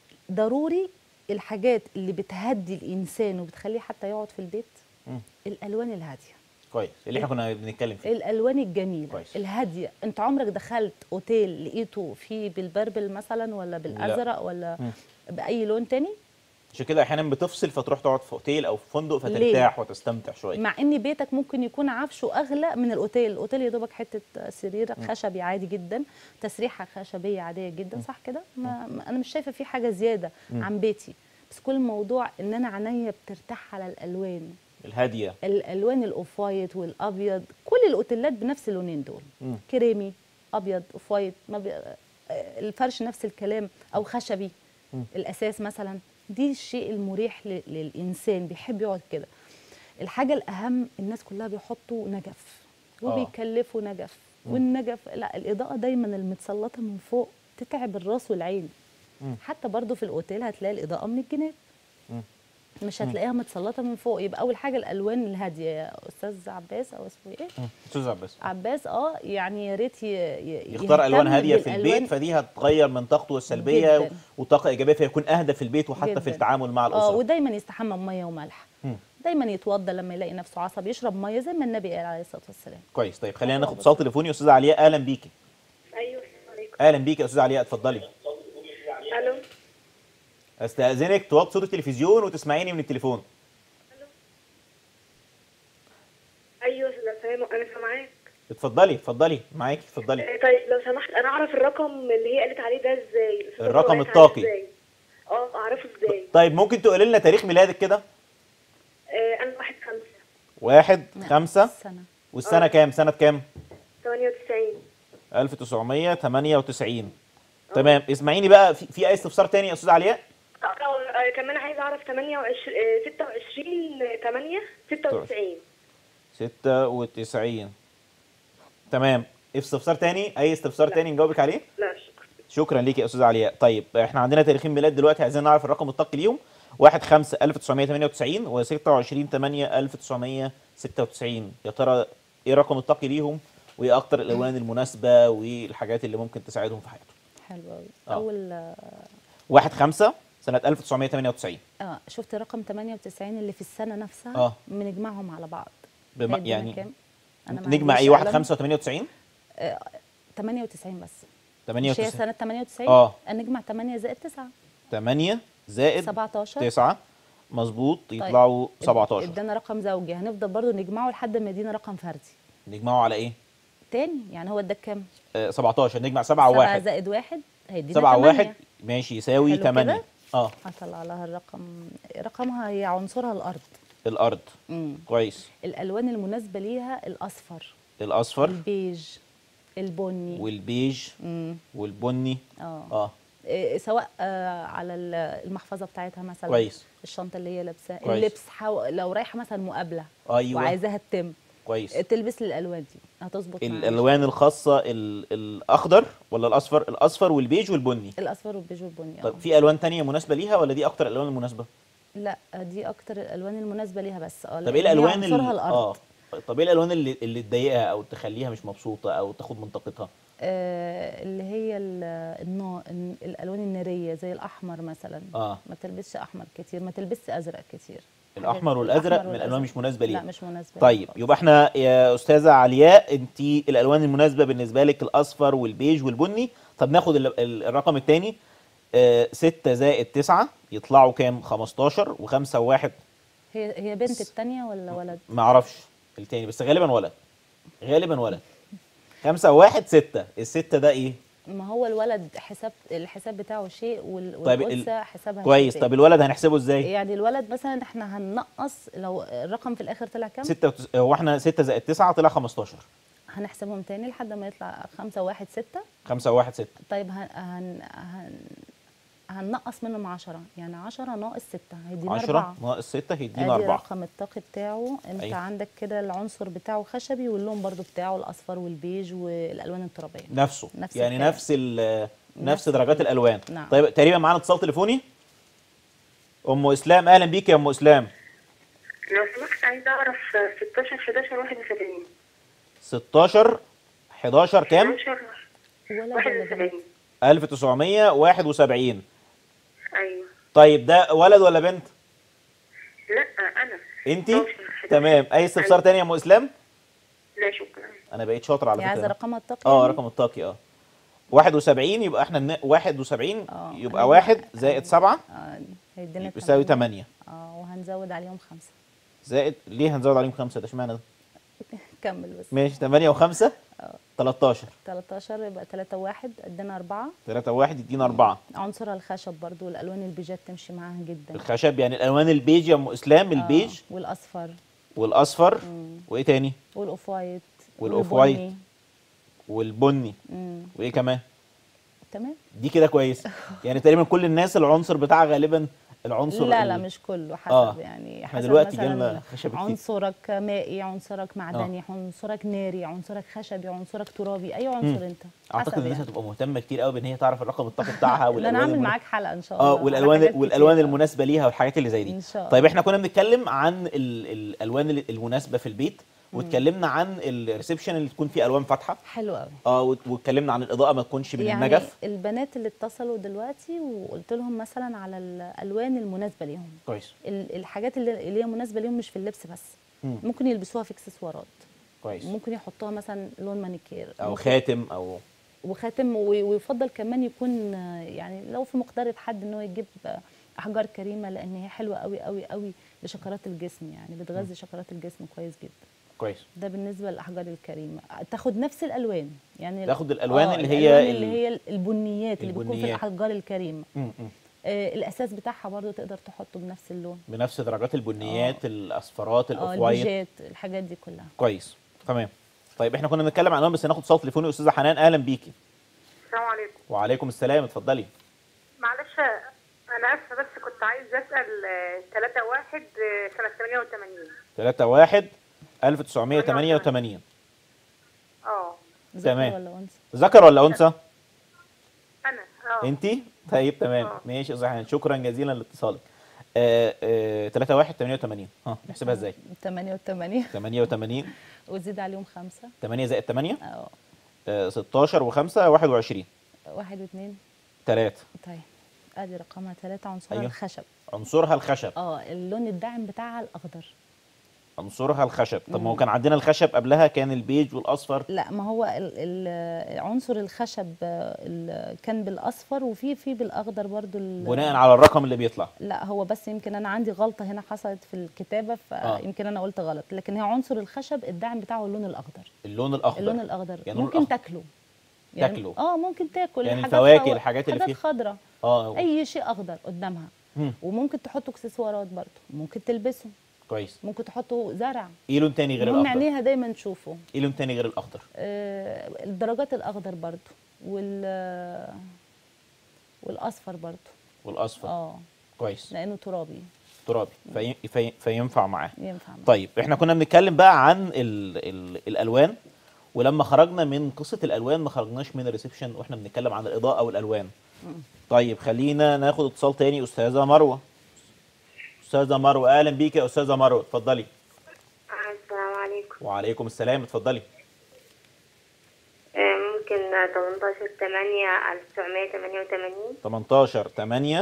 ضروري الحاجات اللي بتهدي الانسان وبتخليه حتى يقعد في البيت مم. الالوان الهاديه كويس اللي احنا كنا بنتكلم فيه الالوان الجميله كويس. الهاديه انت عمرك دخلت اوتيل لقيته فيه بالبربل مثلا ولا بالازرق ولا مم. باي لون تاني عشان كده احيانا بتفصل فتروح تقعد في اوتيل او في فندق فترتاح وتستمتع شويه مع ان بيتك ممكن يكون عفشه اغلى من الاوتيل الاوتيل يا دوبك حته سرير خشبي عادي جدا تسريحه خشبيه عاديه جدا صح كده ما ما- انا مش شايفه في حاجه زياده عن بيتي بس كل الموضوع ان انا عينيا بترتاح على الالوان الهاديه الالوان الاوف وايت والابيض كل الاوتيلات بنفس اللونين دول مم. كريمي ابيض اوف وايت ما بي... آه، الفرش نفس الكلام او خشبي مم. الاساس مثلا دي الشيء المريح ل... للانسان بيحب يقعد كده الحاجه الاهم الناس كلها بيحطوا نجف آه. وبيكلفوا نجف والنجف لا الاضاءه دايما المتسلطه من فوق تتعب الراس والعين مم. حتى برضو في الاوتيل هتلاقي الاضاءه من الجناب مم. مش هتلاقيها متسلطه من فوق يبقى اول حاجه الالوان الهاديه يا استاذ عباس او اسمه ايه مم. استاذ عباس عباس اه يعني يا ريت ي- ي- يختار الوان يهتم هاديه في بالألوان- البيت فدي هتغير من طاقته السلبيه جداً. وطاقه ايجابيه فيكون اهدى في البيت وحتى في جداً. التعامل مع اه الاسره ودايما يستحمى بميه وملح مم. دايما يتوضى لما يلاقي نفسه عصبي يشرب ميه زي ما النبي قال عليه الصلاه والسلام كويس طيب خلينا ناخد اتصال تليفوني استاذه علياء اهلا بيكي ايوه السلام عليكم اهلا بيكي يا استاذه علياء اتفضلي الو استاذنك توطي صوت التلفزيون وتسمعيني من التليفون ايوه لو سامع انا سامعاك اتفضلي اتفضلي معاكي اتفضلي آه، طيب لو سمحت انا اعرف الرقم اللي هي قالت عليه ده ازاي الأستاذة الرقم قالت عليه الطاقي. إزاي؟ اه اعرفه ازاي طيب ممكن تقولي لنا تاريخ ميلادك كده آه انا واحد خمسة واحد خمسة سنه والسنة كام سنة كام 98 1998 تمام اسمعيني بقى في, في اي استفسار تاني يا استاذ علياء آه، آه، كمان عايزه اعرف 28 آه، 26 8 96 96 تمام استفسار تاني اي استفسار لا. تاني نجاوبك عليه لا شكرا شكرا ليك يا استاذ علياء طيب احنا عندنا تاريخين ميلاد دلوقتي عايزين نعرف الرقم الطاقي ليهم 1 5 1998 و 26 8 1996 يا ترى ايه الرقم الطاقي ليهم وايه اكتر الالوان المناسبه والحاجات اللي ممكن تساعدهم في حياتهم حلو قوي آه. اول آه، 1 5 سنه 1998 اه شفت رقم 98 اللي في السنه نفسها آه. بنجمعهم على بعض بم... هيدينا يعني كام؟ أنا ما نجمع عنديش ايه 1 قلم. 5 98 98 بس مش هي 98 سنه 98 آه. نجمع 8 زائد 9 8 زائد 17 9 مظبوط يطلعوا 17 ادانا رقم زوجي هنفضل برضو نجمعه لحد ما يدينا رقم فردي نجمعه على ايه؟ تاني يعني هو اداك كام؟ آه 17 نجمع 7 7 و1 زائد 1 هيدينا 7 8 و1 ماشي يساوي حلو 8 كده؟ اه هطلع لها الرقم رقمها هي عنصرها الارض الارض مم. كويس الالوان المناسبه ليها الاصفر الاصفر البيج البني والبيج مم. والبني اه اه إيه، سواء آه، على ال- المحفظه بتاعتها مثلا كويس. الشنطه اللي هي لابساها كويس. اللبس حو... لو رايحه مثلا مقابله ايوه وعايزاها تتم كويس تلبس الالوان دي هتظبط معاها. الالوان الخاصه ال- الاخضر ولا الاصفر الاصفر والبيج والبني الاصفر والبيج والبني طيب اه في الوان تانية مناسبه ليها ولا دي اكتر الالوان المناسبه لا دي اكتر الالوان المناسبه ليها بس اه طب ايه لأن هي الالوان عنصرها اللي الارض اه طب ايه الالوان اللي اللي تضايقها او تخليها مش مبسوطه او تاخد من طاقتها آه اللي هي ال- النا... الن- الالوان الناريه زي الاحمر مثلا اه ما تلبسش احمر كتير ما تلبسش ازرق كتير الاحمر حاجات- والازرق الأحمر من الالوان والأزرق. مش مناسبه ليها لا مش مناسبه طيب ليها خالص. يبقى احنا يا استاذه علياء انت الالوان المناسبه بالنسبه لك الاصفر والبيج والبني طب ناخد ال- ال- الرقم الثاني 6 زائد 9 يطلعوا كام 15 و5 و1 هي هي بنت التانية ولا ولد؟ ما اعرفش التاني بس غالبا ولد غالبا ولد 5 و1 6 الستة ده ايه ما هو الولد حساب الحساب بتاعه شيء وال- طيب ال- والانثى حسابها كويس شيء طب الولد هنحسبه ازاي يعني الولد مثلا احنا هننقص لو الرقم في الاخر طلع كام 6 هو احنا 6 زائد 9 طلع 15 هنحسبهم تاني لحد ما يطلع خمسة واحد ستة 5 و1 6 طيب هن هن هن هننقص منهم عشرة يعني عشرة ناقص ستة هيدينا 10 أربعة ناقص 6 هيدينا ادي 4 رقم الطاقي بتاعه انت أيوة. عندك كده العنصر بتاعه خشبي واللون برضو بتاعه الاصفر والبيج والالوان الترابيه نفسه نفس يعني الكلام. نفس ال نفس نفس درجات ال- الالوان نعم. طيب تقريبا معانا اتصال تليفوني ام اسلام اهلا بيك يا ام اسلام لو سمحت عايزه اعرف 16 11 71 16 11 كام 11 ولا ولا 71 1971 ايوه طيب ده ولد ولا بنت لا انا انت 11 11. تمام اي استفسار أيوة. تاني يا ام اسلام لا شكرا انا بقيت شاطر على هي عايزه فكره رقمها الطاقي اه يعني؟ رقم الطاقي اه 71 يبقى احنا الن- 71 آه، يبقى أنا- 1 زائد 7 اه هيدينا بيساوي تمانية. 8 اه وهنزود عليهم خمسة زائد ليه هنزود عليهم 5 ده اشمعنى ده كمل بس ماشي 8 و5 13 13 يبقى 3 1 ادينا 4 3 و1 يدينا 4 عنصرها الخشب برضو الالوان البيجات تمشي معاها جدا الخشب يعني الالوان البيج يا ام اسلام آه، البيج والاصفر والاصفر مم. وايه تاني والاوف وايت والأوف والبني. وايت. والبني مم. وايه كمان تمام دي كده كويس يعني تقريبا كل الناس العنصر بتاعها غالبا العنصر لا ال- لا مش كله حسب آه. يعني إحنا حسب دلوقتي مثلاً جالنا خشب كتير. عنصرك مائي عنصرك معدني عنصرك ناري عنصرك خشبي عنصرك ترابي اي عنصر انت اعتقد حسب الناس يعني. هتبقى مهتمه كتير قوي بان هي تعرف الرقم الطاقي بتاعها ده والالوان انا هعمل المنا- معاك حلقه ان شاء الله اه على والالوان حاجات والالوان كتير. المناسبه ليها والحاجات اللي زي دي إن شاء الله. طيب احنا كنا بنتكلم عن ال- ال- الالوان ال- المناسبه في البيت واتكلمنا عن الريسبشن اللي تكون فيه الوان فاتحه حلو قوي اه وات- واتكلمنا عن الاضاءه ما تكونش من يعني النجف البنات اللي اتصلوا دلوقتي وقلت لهم مثلا على الالوان المناسبه ليهم كويس ال- الحاجات اللي اللي هي مناسبه ليهم مش في اللبس بس مم. ممكن يلبسوها في اكسسوارات كويس ممكن يحطوها مثلا لون مانيكير او ممكن- خاتم او وخاتم و- ويفضل كمان يكون آه، يعني لو في مقدرة حد ان هو يجيب آه، احجار كريمه لان هي حلوه قوي قوي قوي لشكرات الجسم يعني بتغذي شكرات الجسم كويس جدا كويس ده بالنسبه للاحجار الكريمه تاخد نفس الالوان يعني تاخد الألوان آه، اللي هي الألوان اللي ال- هي البنيات اللي بتكون في البنيات. الاحجار الكريمه مم. مم. آه الاساس بتاعها برضو تقدر تحطه بنفس اللون بنفس درجات البنيات الاصفرات اه الاوف وايت البيجات الحاجات دي كلها كويس تمام طيب احنا كنا بنتكلم عن الوان بس ناخد اتصال تليفوني استاذه حنان اهلا بيكي السلام عليكم وعليكم السلام اتفضلي معلش انا اسفه بس كنت عايز اسال 3 1 سنه 88 3 1 1988 اه ذكر تمام. ولا انثى ذكر ولا انثى انا اه انتي طيب تمام آه. ماشي يا استاذه حنان شكرا جزيلا لاتصالك آه آه 3 1 88 ها نحسبها ازاي 88 88 وزيد عليهم خمسه 8 زائد 8 اه آه 16 و5 21 واحد واثنين 3 طيب ادي رقمها ثلاثة عنصرها أيوه. أيوه. الخشب عنصرها الخشب اه اللون الداعم بتاعها الاخضر عنصرها الخشب طب ما هو مم. كان عندنا الخشب قبلها كان البيج والاصفر لا ما هو ال- ال- عنصر الخشب آه، ال- كان بالاصفر وفي في بالاخضر برضو ال- بناء على الرقم اللي بيطلع لا هو بس يمكن انا عندي غلطه هنا حصلت في الكتابه آه. فيمكن انا قلت غلط لكن هي عنصر الخشب الداعم بتاعه اللون الاخضر اللون الاخضر اللون الاخضر يعني لون ممكن الأخضر. تاكله تاكله. اه ممكن تاكل يعني حاجات الفواكه، خو- الحاجات اللي حاجات فيه- خضراء اه اي شيء اخضر قدامها مم. وممكن تحطه اكسسوارات برضه ممكن تلبسه كويس ممكن تحطه زرع ايه لون تاني غير المهم الاخضر عينيها دايما نشوفه ايه لون تاني غير الاخضر آه، الدرجات الاخضر برضو وال والاصفر برضو والاصفر اه كويس لانه ترابي ترابي في في فينفع معاه ينفع معاه. طيب احنا كنا بنتكلم بقى عن ال ال الالوان ولما خرجنا من قصه الالوان ما خرجناش من الريسبشن واحنا بنتكلم عن الاضاءه والالوان طيب خلينا ناخد اتصال تاني استاذه مروه استاذه مروه اهلا بيك يا استاذه مروه اتفضلي السلام عليكم وعليكم السلام اتفضلي آه، ممكن 18 8 1988 18 8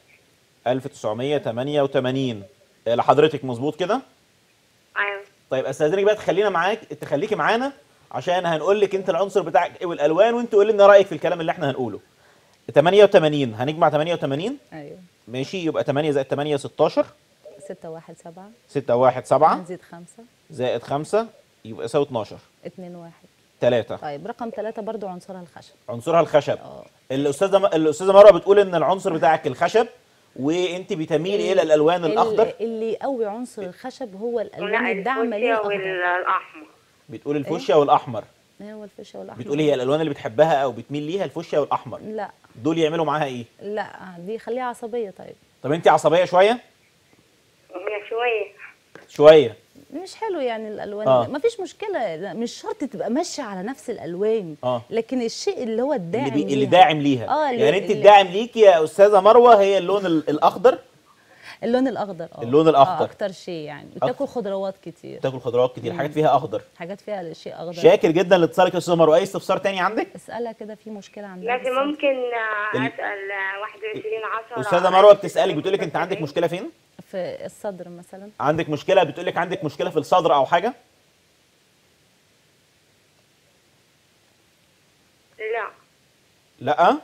1988 آه، لحضرتك مظبوط كده ايوه طيب استاذنك بقى تخلينا معاك تخليكي معانا عشان هنقول لك انت العنصر بتاعك ايه والالوان وانت قول لنا رايك في الكلام اللي احنا هنقوله 88 هنجمع 88 ايوه ماشي يبقى 8 زائد 8 16 6 1 7 6 1 7 نزيد 5 زائد 5 يبقى يساوي 12 2 1 3 طيب رقم 3 برضو عنصرها الخشب عنصرها الخشب اه الاستاذه م... الاستاذه مروه بتقول ان العنصر بتاعك الخشب وانت بتميلي الى الالوان الاخضر ال- اللي يقوي عنصر الخشب هو الالوان لا الداعمه الفوشيا للاخضر والاحمر بتقول الفوشيا والاحمر هو الفوشيا والاحمر بتقولي هي الالوان اللي بتحبها او بتميل ليها الفوشيا والاحمر لا دول يعملوا معاها ايه لا دي خليها عصبيه طيب طب انت عصبيه شويه هي شويه شويه مش حلو يعني الالوان آه. آه. ما فيش مشكله لا، مش شرط تبقى ماشيه على نفس الالوان آه. لكن الشيء اللي هو الداعم اللي, بي... اللي ليها. داعم ليها اه اللي- يعني انت اللي- الداعم ليكي يا استاذه مروه هي اللون ال- الاخضر اللون الاخضر اه اللون الأخضر. آه اكتر شيء يعني وتاكل خضروات كتير تاكل خضروات كتير حاجات فيها اخضر حاجات فيها شيء اخضر شاكر جدا لاتصالك يا استاذه مروه اي استفسار تاني عندك اسالها كده في مشكله عندها لكن بالصدر. ممكن آه، ال- اسال آه، 21 10 استاذه مروه بتسالك بتقول لك انت عندك مشكله فين في الصدر مثلا عندك مشكله بتقول لك عندك مشكله في الصدر او حاجه لا لا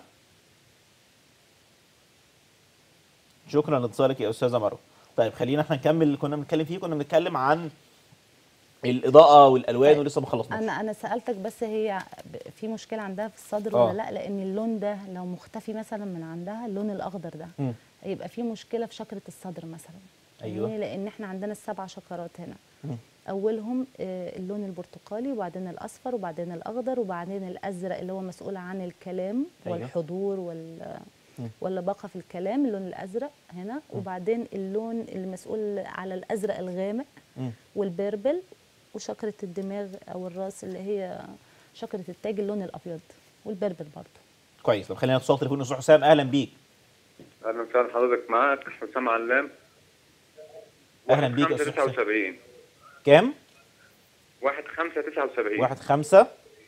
شكرا لاتصالك يا استاذه مروه طيب خلينا احنا نكمل اللي كنا بنتكلم فيه كنا بنتكلم عن الاضاءه والالوان طيب. ولسه ما خلصناش انا انا سالتك بس هي ب- في مشكله عندها في الصدر آه. ولا لا لان اللون ده لو مختفي مثلا من عندها اللون الاخضر ده مم. هيبقى في مشكله في شكره الصدر مثلا أيوة. يعني لان احنا عندنا السبع شكرات هنا مم. اولهم آه، اللون البرتقالي وبعدين الاصفر وبعدين الاخضر وبعدين الازرق اللي هو مسؤول عن الكلام أيوة. والحضور وال مم. واللباقه في الكلام اللون الازرق هنا وبعدين اللون اللي مسؤول على الازرق الغامق مم. والبربل وشكرة الدماغ أو الراس اللي هي شكرة التاج اللون الأبيض والبربل برضه كويس طب خلينا نتصل تليفون استاذ حسام اهلا بيك اهلا وسهلا حضرتك معاك حسام علام أهلاً بيك يا أستاذ حسام. 79 كام 1 5 79 1 5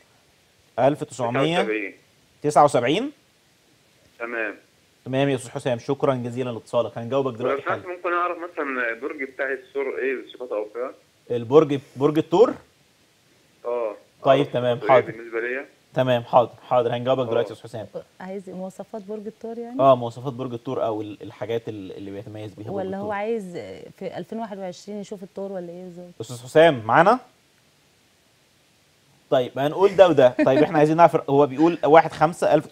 1979 79 تمام تمام يا استاذ حسام شكرا جزيلا لاتصالك هنجاوبك ولو دلوقتي سمحت حالا ممكن اعرف مثلا البرج بتاع السور ايه صفاته او فيها؟ البرج برج الثور اه طيب، أعرف تمام، صفاته إيه حاضر. بالنسبه ليا تمام حاضر حاضر هنجاوبك دلوقتي يا استاذ حسام عايز مواصفات برج الثور يعني اه مواصفات برج الثور او ال- الحاجات ال- اللي بيتميز بيها برج ولا هو الثور. عايز في 2021 يشوف الثور ولا ايه بالظبط استاذ حسام معانا طيب هنقول ده وده طيب احنا عايزين نعرف هو بيقول 1 5 هو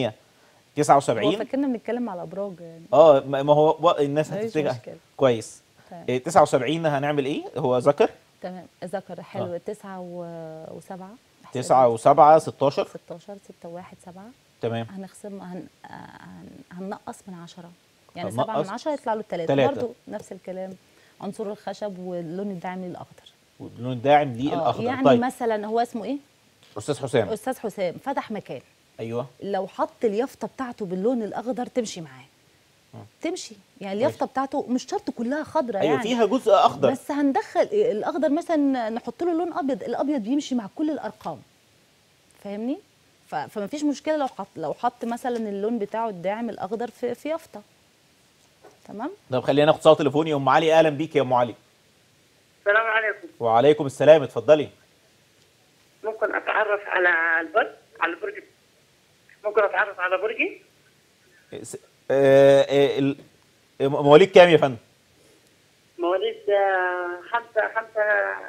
1979 فاكرنا بنتكلم على ابراج يعني اه ما ما هو و- الناس مفيش هتفتكر مشكلة. كويس تمام. إيه 79 هنعمل ايه هو ذكر تمام ذكر حلو 9 و7 9 و7 16 16 6 1 7 تمام هنخصم هن... هن... هننقص من 10 يعني هننقص 7 من 10 يطلع له الثلاثة تلاتة. برضه نفس الكلام عنصر الخشب واللون الداعم للاخضر واللون الداعم ليه آه، الاخضر يعني طيب مثلا هو اسمه ايه استاذ حسام استاذ حسام فتح مكان ايوه لو حط اليافطه بتاعته باللون الاخضر تمشي معاه تمشي يعني اليافطه بتاعته مش شرط كلها خضراء ايوه يعني فيها جزء اخضر بس هندخل الاخضر مثلا نحط له لون ابيض الابيض بيمشي مع كل الارقام فاهمني ف- فما فيش مشكله لو حط لو حط مثلا اللون بتاعه الداعم الاخضر في في يافطه تمام طب خلينا ناخد صوت تليفوني يا ام علي اهلا بيك يا ام علي السلام عليكم وعليكم السلام اتفضلي ممكن اتعرف على البرج على البرج ممكن اتعرف على برجي س- آه، آه، ال- آه، مواليد كام يا فندم مواليد آه، خمسة خمسة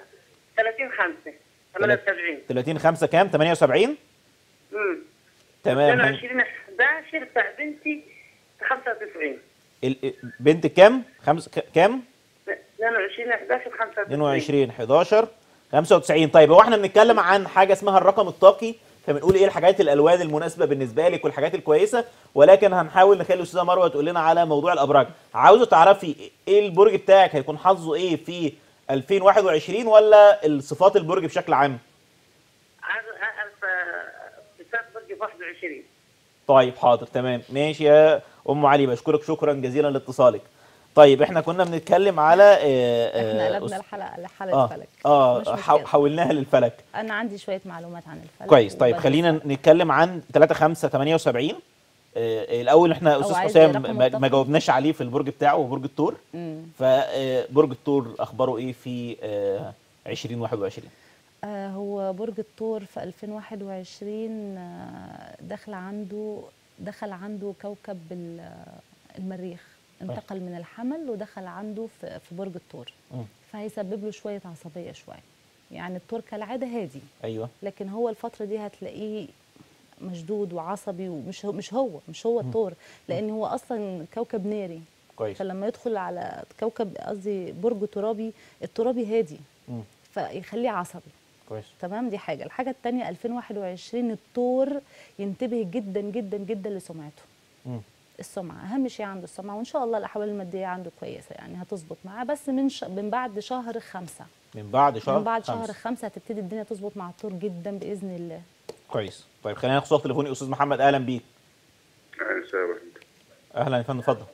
30 5 78 30 5 كام 78 امم تمام هن- 22 11 بتاع بنتي 95 ال- بنت كام خمس ك- كام 22 11 95 22 11 95 طيب هو احنا بنتكلم عن حاجه اسمها الرقم الطاقي فبنقول ايه الحاجات الالوان المناسبه بالنسبه لك والحاجات الكويسه ولكن هنحاول نخلي الاستاذه مروه تقول لنا على موضوع الابراج عاوزه تعرفي ايه البرج بتاعك هيكون حظه ايه في 2021 ولا الصفات البرج بشكل عام عارف عارف بتاعت برج 21 طيب حاضر تمام ماشي يا ام علي بشكرك شكرا جزيلا لاتصالك طيب احنا كنا بنتكلم على آه، احنا آه، قلبنا أس- الحلقه لحلقه اه فلك مش اه حو- مشكلة. حولناها للفلك انا عندي شويه معلومات عن الفلك كويس طيب وبدرس. خلينا نتكلم عن 3 5 78 آه، الاول احنا استاذ عايز حسام رقم ما- متفق؟ ما جاوبناش عليه في البرج بتاعه وبرج الثور مم. فبرج الثور اخباره ايه في آه، 2021 آه هو برج الثور في 2021 آه دخل عنده دخل عنده كوكب ال- آه، المريخ انتقل من الحمل ودخل عنده في, في برج الثور مم. فهيسبب له شويه عصبيه شويه يعني الثور كالعاده هادي ايوه لكن هو الفتره دي هتلاقيه مشدود وعصبي ومش هو مش هو مش هو الثور لان هو اصلا كوكب ناري كويس فلما يدخل على كوكب قصدي برج ترابي الترابي هادي مم. فيخليه عصبي كويس تمام دي حاجه الحاجه الثانيه 2021 الثور ينتبه جدا جدا جدا لسمعته مم. السمعه اهم شيء عنده السمعه وان شاء الله الاحوال الماديه عنده كويسه يعني هتظبط معاه بس من ش... من بعد شهر خمسة من بعد شهر من بعد خمسة. شهر خمسة هتبتدي الدنيا تظبط مع الثور جدا باذن الله كويس طيب خلينا ناخد صوت تليفوني استاذ محمد اهلا بيك السلام اهلا يا فندم اتفضل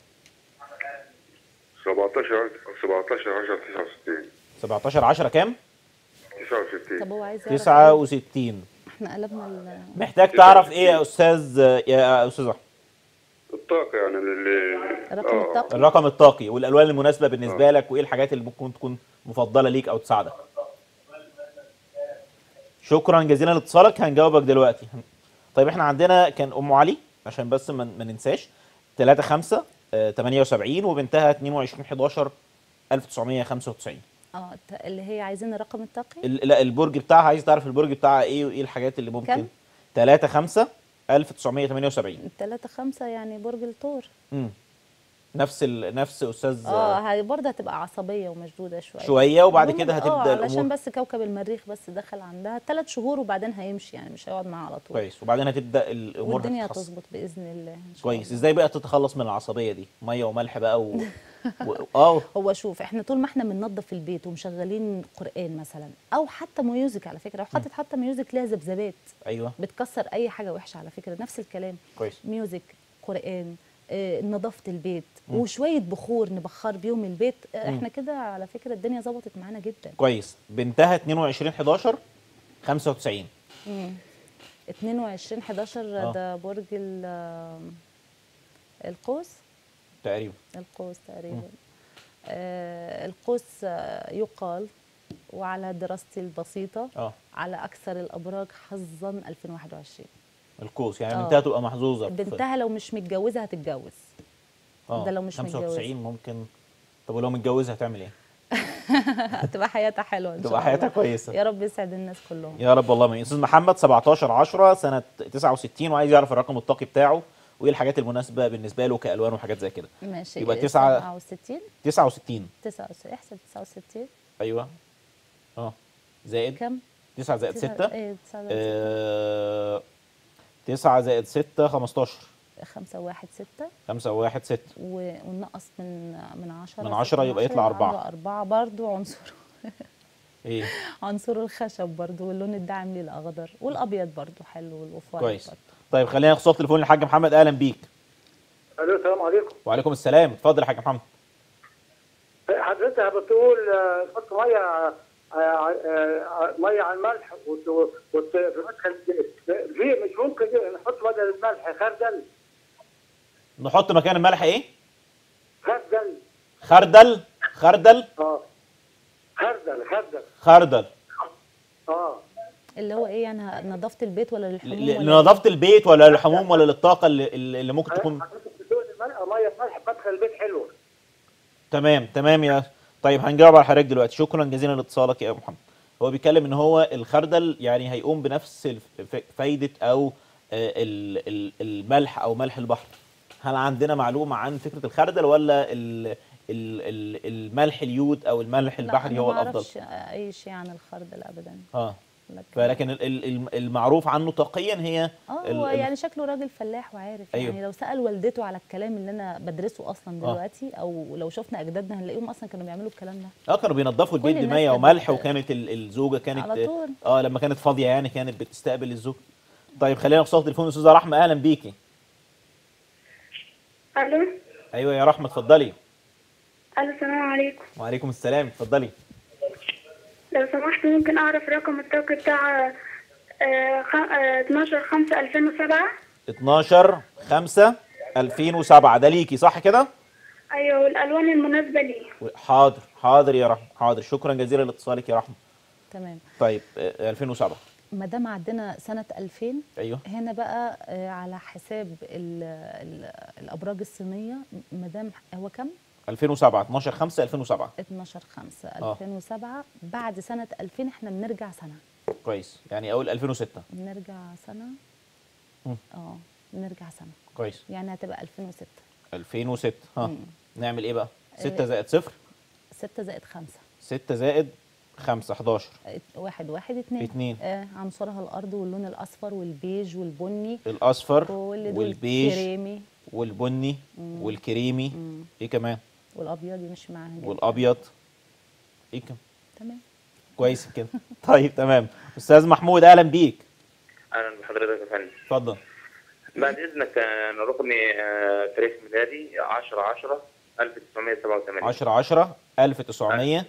17 17 10 69 17 10 كام 69 طب هو عايز يعرف إيه؟ 69 احنا قلبنا ال... محتاج تعرف ايه يا استاذ يا استاذ أحمد؟ الطاقة يعني اللي رقم آه. الطاقه الرقم الطاقي والالوان المناسبه بالنسبه لك وايه الحاجات اللي ممكن تكون مفضله ليك او تساعدك شكرا جزيلا لاتصالك هنجاوبك دلوقتي طيب احنا عندنا كان ام علي عشان بس ما ما ننساش 3 5 78 وبنتها 22 11 1995 اه الت- اللي هي عايزين الرقم الطاقي ال- لا البرج بتاعها عايز تعرف البرج بتاعها ايه وايه الحاجات اللي ممكن كم؟ 3 5 1978 التلاتة خمسة يعني برج الثور امم نفس ال... نفس استاذ اه هي برضه هتبقى عصبيه ومشدوده شويه شويه وبعد ممكن- كده آه، هتبدا علشان الامور بس كوكب المريخ بس دخل عندها ثلاث شهور وبعدين هيمشي يعني مش هيقعد معاها على طول كويس وبعدين هتبدا الامور والدنيا هتتحسن. هتظبط باذن الله ان شاء كويس الله. ازاي بقى تتخلص من العصبيه دي ميه وملح بقى و... و... اه هو شوف احنا طول ما احنا بننظف البيت ومشغلين قران مثلا او حتى ميوزك على فكره وحاطط حتى ميوزك ليها ذبذبات ايوه بتكسر اي حاجه وحشه على فكره نفس الكلام كويس ميوزك قران آه، نظافه البيت وشويه بخور نبخر بيهم البيت آه، احنا كده على فكره الدنيا ظبطت معانا جدا كويس بنتها 22 11 95 22 11 آه. ده برج ال- آه، القوس تقريبا القوس تقريبا آه القوس آه يقال وعلى دراستي البسيطة اه على أكثر الأبراج حظا 2021 القوس يعني آه. بنتها تبقى محظوظه في- بنتها لو مش متجوزة هتتجوز اه ده لو مش 95 ممكن طب ولو متجوزه هتعمل ايه؟ هتبقى حياتها حلوة إن شاء تبقى حياتها الله. كويسه يا رب يسعد الناس كلهم يا رب والله ما استاذ محمد 17 10 سنه 69 وعايز يعرف الرقم الطاقي بتاعه وايه الحاجات المناسبه بالنسبه له كالوان وحاجات زي كده ماشي يبقى إيه، تسعة- 67 69 69 احسب 69 ايوه اه زائد كم؟ 9 زائد 6 ايه 9 آه 9 زائد 6 15 5 1 6 5 1 6 ونقص من من 10 من 10 يبقى يطلع أربعة. 4 برضه عنصر ايه عنصر الخشب برضو واللون الداعم للاخضر والابيض برضو حلو والاوف وايت كويس برضو. طيب خلينا ناخد صوت تليفون الحاج محمد اهلا بيك الو السلام عليكم وعليكم السلام اتفضل يا حاج محمد حضرتك بتقول آه، تحط ميه آه، آه، ميه على الملح وت- وت- في مدخل في مش ممكن نحط بدل الملح خردل نحط مكان الملح ايه خردل خردل خردل اه خردل خردل خردل اه اللي هو ايه يعني نظافه البيت ولا للحموم ل- ولا لنظافه البيت ولا للحموم ولا للطاقه اللي, اللي ممكن تكون حضرتك بتقول الملح ميه ملح مدخل البيت حلوه تمام تمام يا طيب هنجاوب على حضرتك دلوقتي شكرا جزيلا لاتصالك يا ابو محمد هو بيتكلم ان هو الخردل يعني هيقوم بنفس الف- فايده او آه، ال- ال- الملح او ملح البحر هل عندنا معلومه عن فكره الخردل ولا ال- ال- ال- الملح اليود او الملح لا، البحري أنا هو ما الافضل اعرفش اي شيء عن الخردل ابدا اه لكن فلكن ال- ال- الم- المعروف عنه طاقيا هي اه ال- هو ال- يعني شكله راجل فلاح وعارف أيوه. يعني لو سال والدته على الكلام اللي انا بدرسه اصلا آه. دلوقتي او لو شفنا اجدادنا هنلاقيهم اصلا كانوا بيعملوا الكلام ده اه كانوا بينضفوا كل البيت الناس بميه كانت وملح بت- وكانت ال- الزوجه كانت على طول. اه لما كانت فاضيه يعني كانت بتستقبل الزوج طيب خلينا نوصل تليفون الاستاذه رحمه اهلا بيكي الو ايوه يا رحمه اتفضلي الو السلام عليكم وعليكم السلام اتفضلي لو سمحت ممكن اعرف رقم الطاقة بتاع آه، خ- آه، 12 5 2007 12 5 2007 ده ليكي صح كده ايوه والالوان المناسبة ليه حاضر حاضر يا رحمه حاضر شكرا جزيلا لاتصالك يا رحمه تمام طيب آه، 2007 ما دام عدينا سنه 2000 ايوه هنا بقى آه، على حساب ال ال الابراج الصينيه ما دام هو كم 2007 12 5 2007 12 5 آه. 2007 بعد سنه 2000 احنا بنرجع سنه كويس يعني اول 2006 بنرجع سنه مم. اه بنرجع سنه كويس يعني هتبقى 2006 2006 ها مم. نعمل ايه بقى 6 آه. زائد 0 6 زائد 5 6 زائد 5 11 واحد واحد اتنين اتنين. آه عنصرها الارض واللون الاصفر والبيج والبني الاصفر كل دول والبيج كريمي والبني والكريمي مم. ايه كمان والابيض يمشي معاها جدا. والابيض ايه كمان تمام كويس كده طيب تمام استاذ محمود اهلا بيك اهلا بحضرتك يا فندم اتفضل بعد اذنك انا رقمي آه، تاريخ ميلادي 10 10 1987 10 10 1987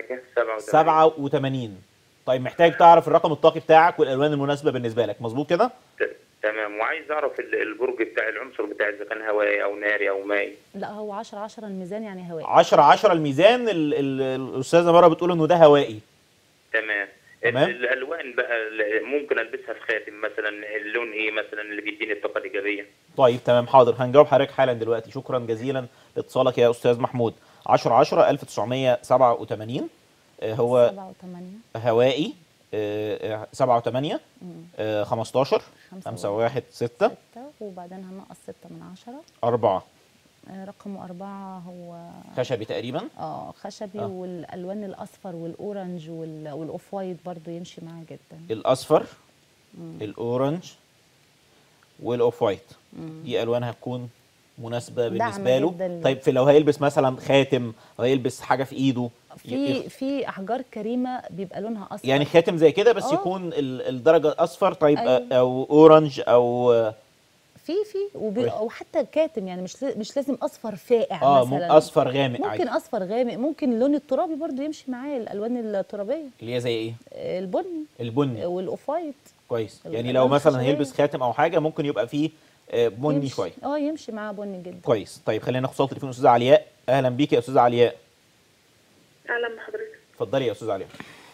1987 طيب محتاج تعرف الرقم الطاقي بتاعك والالوان المناسبه بالنسبه لك مظبوط كده ت- تمام وعايز اعرف ال- البرج بتاع العنصر بتاع اذا كان هوائي او ناري او مائي لا هو 10 10 الميزان يعني هوائي 10 10 الميزان ال- ال- الاستاذه مره بتقول انه ده هوائي تمام تمام. ال- الالوان بقى ال- ممكن البسها في خاتم مثلا اللون ايه مثلا اللي بيديني الطاقه الايجابيه طيب تمام حاضر هنجاوب حضرتك حالا دلوقتي شكرا جزيلا لاتصالك يا استاذ محمود 10 10 1987 آه، هو 7 و8 هوائي 7 و8 15 خمسة 5 1 6 6 وبعدين هنقص 6 من 10 4 آه، رقم أربعة هو خشبي تقريبا اه خشبي آه. والالوان الاصفر والاورنج وال- والاوف وايت برضو يمشي معاه جدا الاصفر الاورنج والاوف وايت دي الوان هتكون مناسبه داعمة بالنسبه له جداً ليه. طيب في لو هيلبس مثلا خاتم او هيلبس حاجه في ايده في في احجار كريمه بيبقى لونها اصفر يعني خاتم زي كده بس آه. يكون ال- الدرجه اصفر طيب أيوة. او اورنج او في في وبي... كويس. وحتى كاتم يعني مش ل- مش لازم اصفر فاقع اه مثلا ممكن اصفر غامق ممكن عادي اصفر غامق ممكن اللون الترابي برضو يمشي معاه الالوان الترابيه اللي هي زي ايه آه، البني البني والاوف وايت كويس يعني الألوان لو مثلا الخشبية. هيلبس خاتم او حاجه ممكن يبقى فيه آه، بني يمشي- شويه اه يمشي معاه بني جدا كويس طيب خلينا ناخد صوت تليفون استاذه علياء اهلا بيك يا استاذه علياء اهلا بحضرتك اتفضلي يا استاذه علياء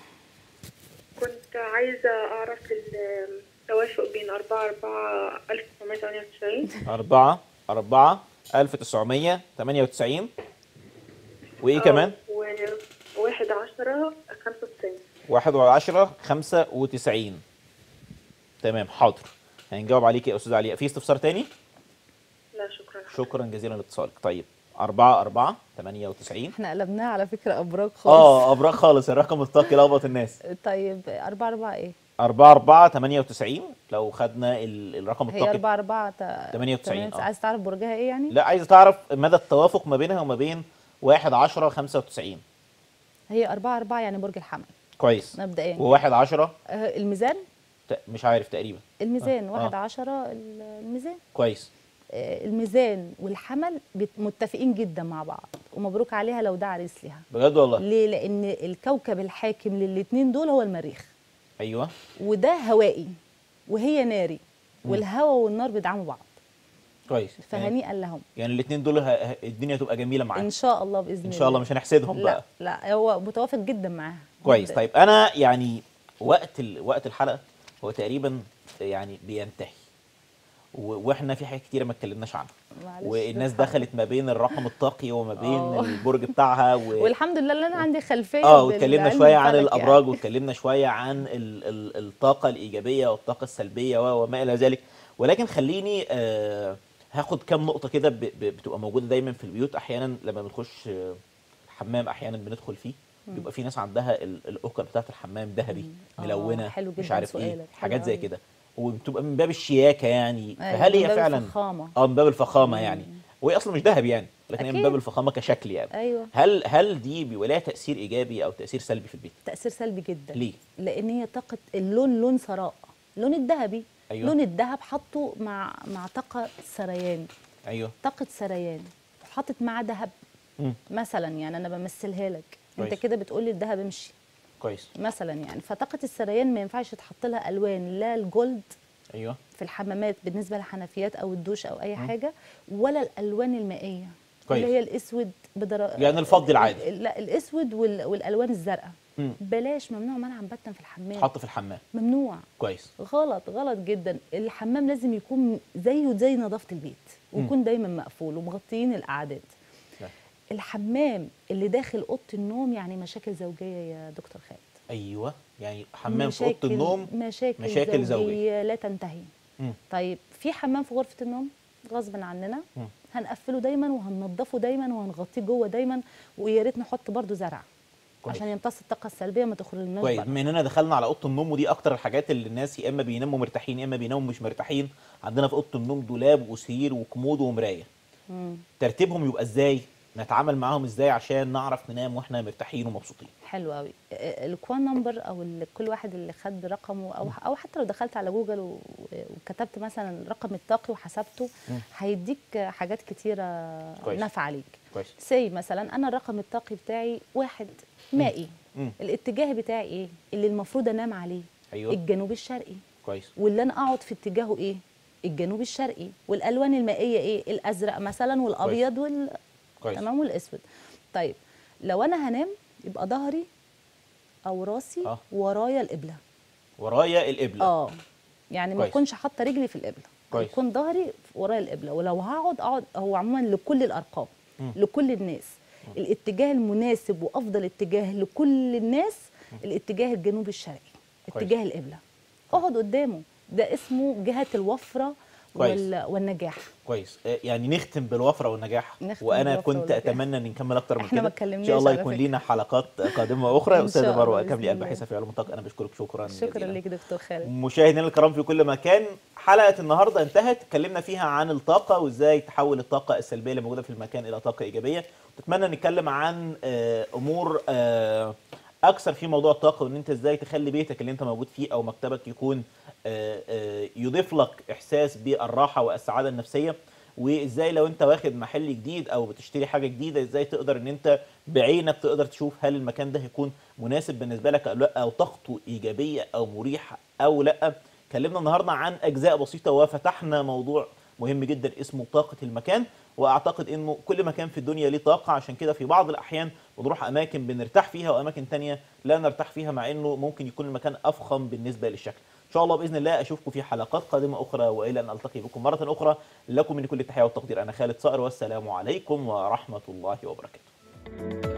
كنت عايزة اعرف التوافق بين أربعة أربعة ألف تسعمية تمانية وتسعين 4 4 1998 وايه كمان وواحد عشرة خمسة وتسعين 1 10 95 تمام حاضر هنجاوب عليك يا استاذه علياء في استفسار تاني لا شكرا شكرا جزيلا لاتصالك طيب 4 4 98 احنا قلبناها على فكره ابراج خالص اه ابراج خالص الرقم الطاقي لخبط الناس طيب 4 4 ايه 4 4 98 لو خدنا ال- الرقم هي الطاقي 4 4 98 آه. عايز تعرف برجها ايه يعني لا عايز تعرف مدى التوافق ما بينها وما بين 1 10 95 هي 4 4 يعني برج الحمل كويس مبدئيا و1 10 آه، الميزان مش عارف تقريبا الميزان آه. 1 10 الميزان كويس آه، الميزان والحمل بت- متفقين جدا مع بعض ومبروك عليها لو ده عريس ليها بجد والله ليه لان الكوكب الحاكم للاتنين دول هو المريخ ايوه وده هوائي وهي ناري والهواء والنار بيدعموا بعض كويس يعني, فهنيئا لهم يعني الاثنين دول ه- ه- الدنيا تبقى جميله معاهم ان شاء الله باذن ان شاء الله مش هنحسدهم لا بقى لا هو متوافق جدا معاها كويس جداً. طيب انا يعني وقت ال... وقت الحلقه هو تقريبا يعني بينتهي و... واحنا في حاجات كتيره ما اتكلمناش عنها معلش، والناس اتفضل. دخلت ما بين الرقم الطاقي وما بين آه. البرج بتاعها و... والحمد لله ان انا عندي خلفيه اه واتكلمنا بالعلم شويه عن الفلكي الابراج يعني. واتكلمنا شويه عن ال... ال... الطاقه الايجابيه والطاقه السلبيه و- وما الى ذلك ولكن خليني آه هاخد كام نقطه كده ب... ب... بتبقى موجوده دايما في البيوت احيانا لما بنخش آه، الحمام احيانا بندخل فيه بيبقى في ناس عندها ال- الاوكا بتاعت الحمام ذهبي آه، ملونه حلو مش جداً عارف ايه سؤالك، حاجات حلو زي أوي. كده وبتبقى من باب الشياكه يعني أيوة، فهل من هي باب فعلا الفخامة. اه من باب الفخامه يعني وهي اصلا مش ذهبي يعني لكن هي من أكيد. باب الفخامه كشكل يعني ايوه هل هل دي بيبقى لها تاثير ايجابي او تاثير سلبي في البيت تاثير سلبي جدا ليه؟ لان هي طاقه اللون لون ثراء لون الذهبي أيوة. لون الذهب حطه مع مع طاقه سريان ايوه طاقه سريان حاطط معاه ذهب مم. مثلا يعني انا بمثلها لك انت كويس. كده بتقول لي الذهب امشي كويس مثلا يعني فطاقه السريان ما ينفعش تحط لها الوان لا الجولد ايوه في الحمامات بالنسبه للحنفيات او الدوش او اي حاجه ولا الالوان المائيه كويس. اللي هي الاسود بدر... يعني الفضي العادي. لا الاسود وال... والالوان الزرقاء مم. بلاش ممنوع منعا باتا في الحمام تحط في الحمام ممنوع كويس غلط غلط جدا الحمام لازم يكون زيه زي نظافه البيت ويكون دايما مقفول ومغطيين الاعداد نعم. الحمام اللي داخل اوضه النوم يعني مشاكل زوجيه يا دكتور خالد ايوه يعني حمام في اوضه مشاكل- النوم مشاكل, مشاكل زوجية. زوجيه لا تنتهي مم. طيب في حمام في غرفه النوم غصب عننا مم. هنقفله دايما وهننضفه دايما وهنغطيه جوه دايما ويا ريت نحط برده زرع كويس. عشان يمتص الطاقه السلبيه ما تخرجلناش كويس بره بما اننا دخلنا على اوضه النوم ودي اكتر الحاجات اللي الناس يا اما بيناموا مرتاحين يا اما بيناموا مش مرتاحين عندنا في اوضه النوم دولاب وسرير وكومود ومرايه مم. ترتيبهم يبقى ازاي نتعامل معاهم ازاي عشان نعرف ننام واحنا مرتاحين ومبسوطين حلو قوي الكوان نمبر او ال- كل واحد اللي خد رقمه او او حتى لو دخلت على جوجل و- وكتبت مثلا الرقم الطاقي وحسبته هيديك حاجات كتيره كويس. نافعه عليك كويس سي مثلا انا الرقم الطاقي بتاعي واحد مائي مم. الاتجاه بتاعي ايه اللي المفروض انام عليه ايوه الجنوب الشرقي كويس واللي انا اقعد في اتجاهه ايه الجنوب الشرقي والالوان المائيه ايه الازرق مثلا والابيض وال كويس تمام والاسود طيب لو انا هنام يبقى ظهري او راسي آه. ورايا القبله ورايا القبله اه يعني ما كويس. اكونش حاطه رجلي في القبله كويس. يكون ظهري ورايا القبله ولو هقعد اقعد هو عموما لكل الارقام مم. لكل الناس الاتجاه المناسب وافضل اتجاه لكل الناس الاتجاه الجنوب الشرقي كويس. اتجاه القبله اقعد قدامه ده اسمه جهه الوفره كويس. وال... والنجاح كويس آه، يعني نختم بالوفره والنجاح نختم وانا بالوفرة كنت والنجاح. اتمنى ان نكمل اكتر من إحنا كده ما ان اتكلمناش شاء الله على يكون فكرة. لينا حلقات قادمه اخرى إن استاذه شاء مروه الله كاملي بإذن الباحثه في علوم الطاقه انا بشكرك شكرا شكرا جزيلا. ليك دكتور خالد مشاهدينا الكرام في كل مكان حلقه النهارده انتهت اتكلمنا فيها عن الطاقه وازاي تحول الطاقه السلبيه اللي موجوده في المكان الى طاقه ايجابيه نتمنى نتكلم عن آه، امور آه، اكثر في موضوع الطاقه وان انت ازاي تخلي بيتك اللي انت موجود فيه او مكتبك يكون آه، آه، يضيف لك احساس بالراحه والسعاده النفسيه وازاي لو انت واخد محل جديد او بتشتري حاجه جديده ازاي تقدر ان انت بعينك تقدر تشوف هل المكان ده هيكون مناسب بالنسبه لك او لا او طاقته ايجابيه او مريحه او لا اتكلمنا النهارده عن اجزاء بسيطه وفتحنا موضوع مهم جدا اسمه طاقه المكان واعتقد انه كل مكان في الدنيا ليه طاقه عشان كده في بعض الاحيان بنروح اماكن بنرتاح فيها واماكن تانية لا نرتاح فيها مع انه ممكن يكون المكان افخم بالنسبه للشكل ان شاء الله باذن الله اشوفكم في حلقات قادمه اخرى والى ان التقي بكم مره اخرى لكم من كل التحيه والتقدير انا خالد صقر والسلام عليكم ورحمه الله وبركاته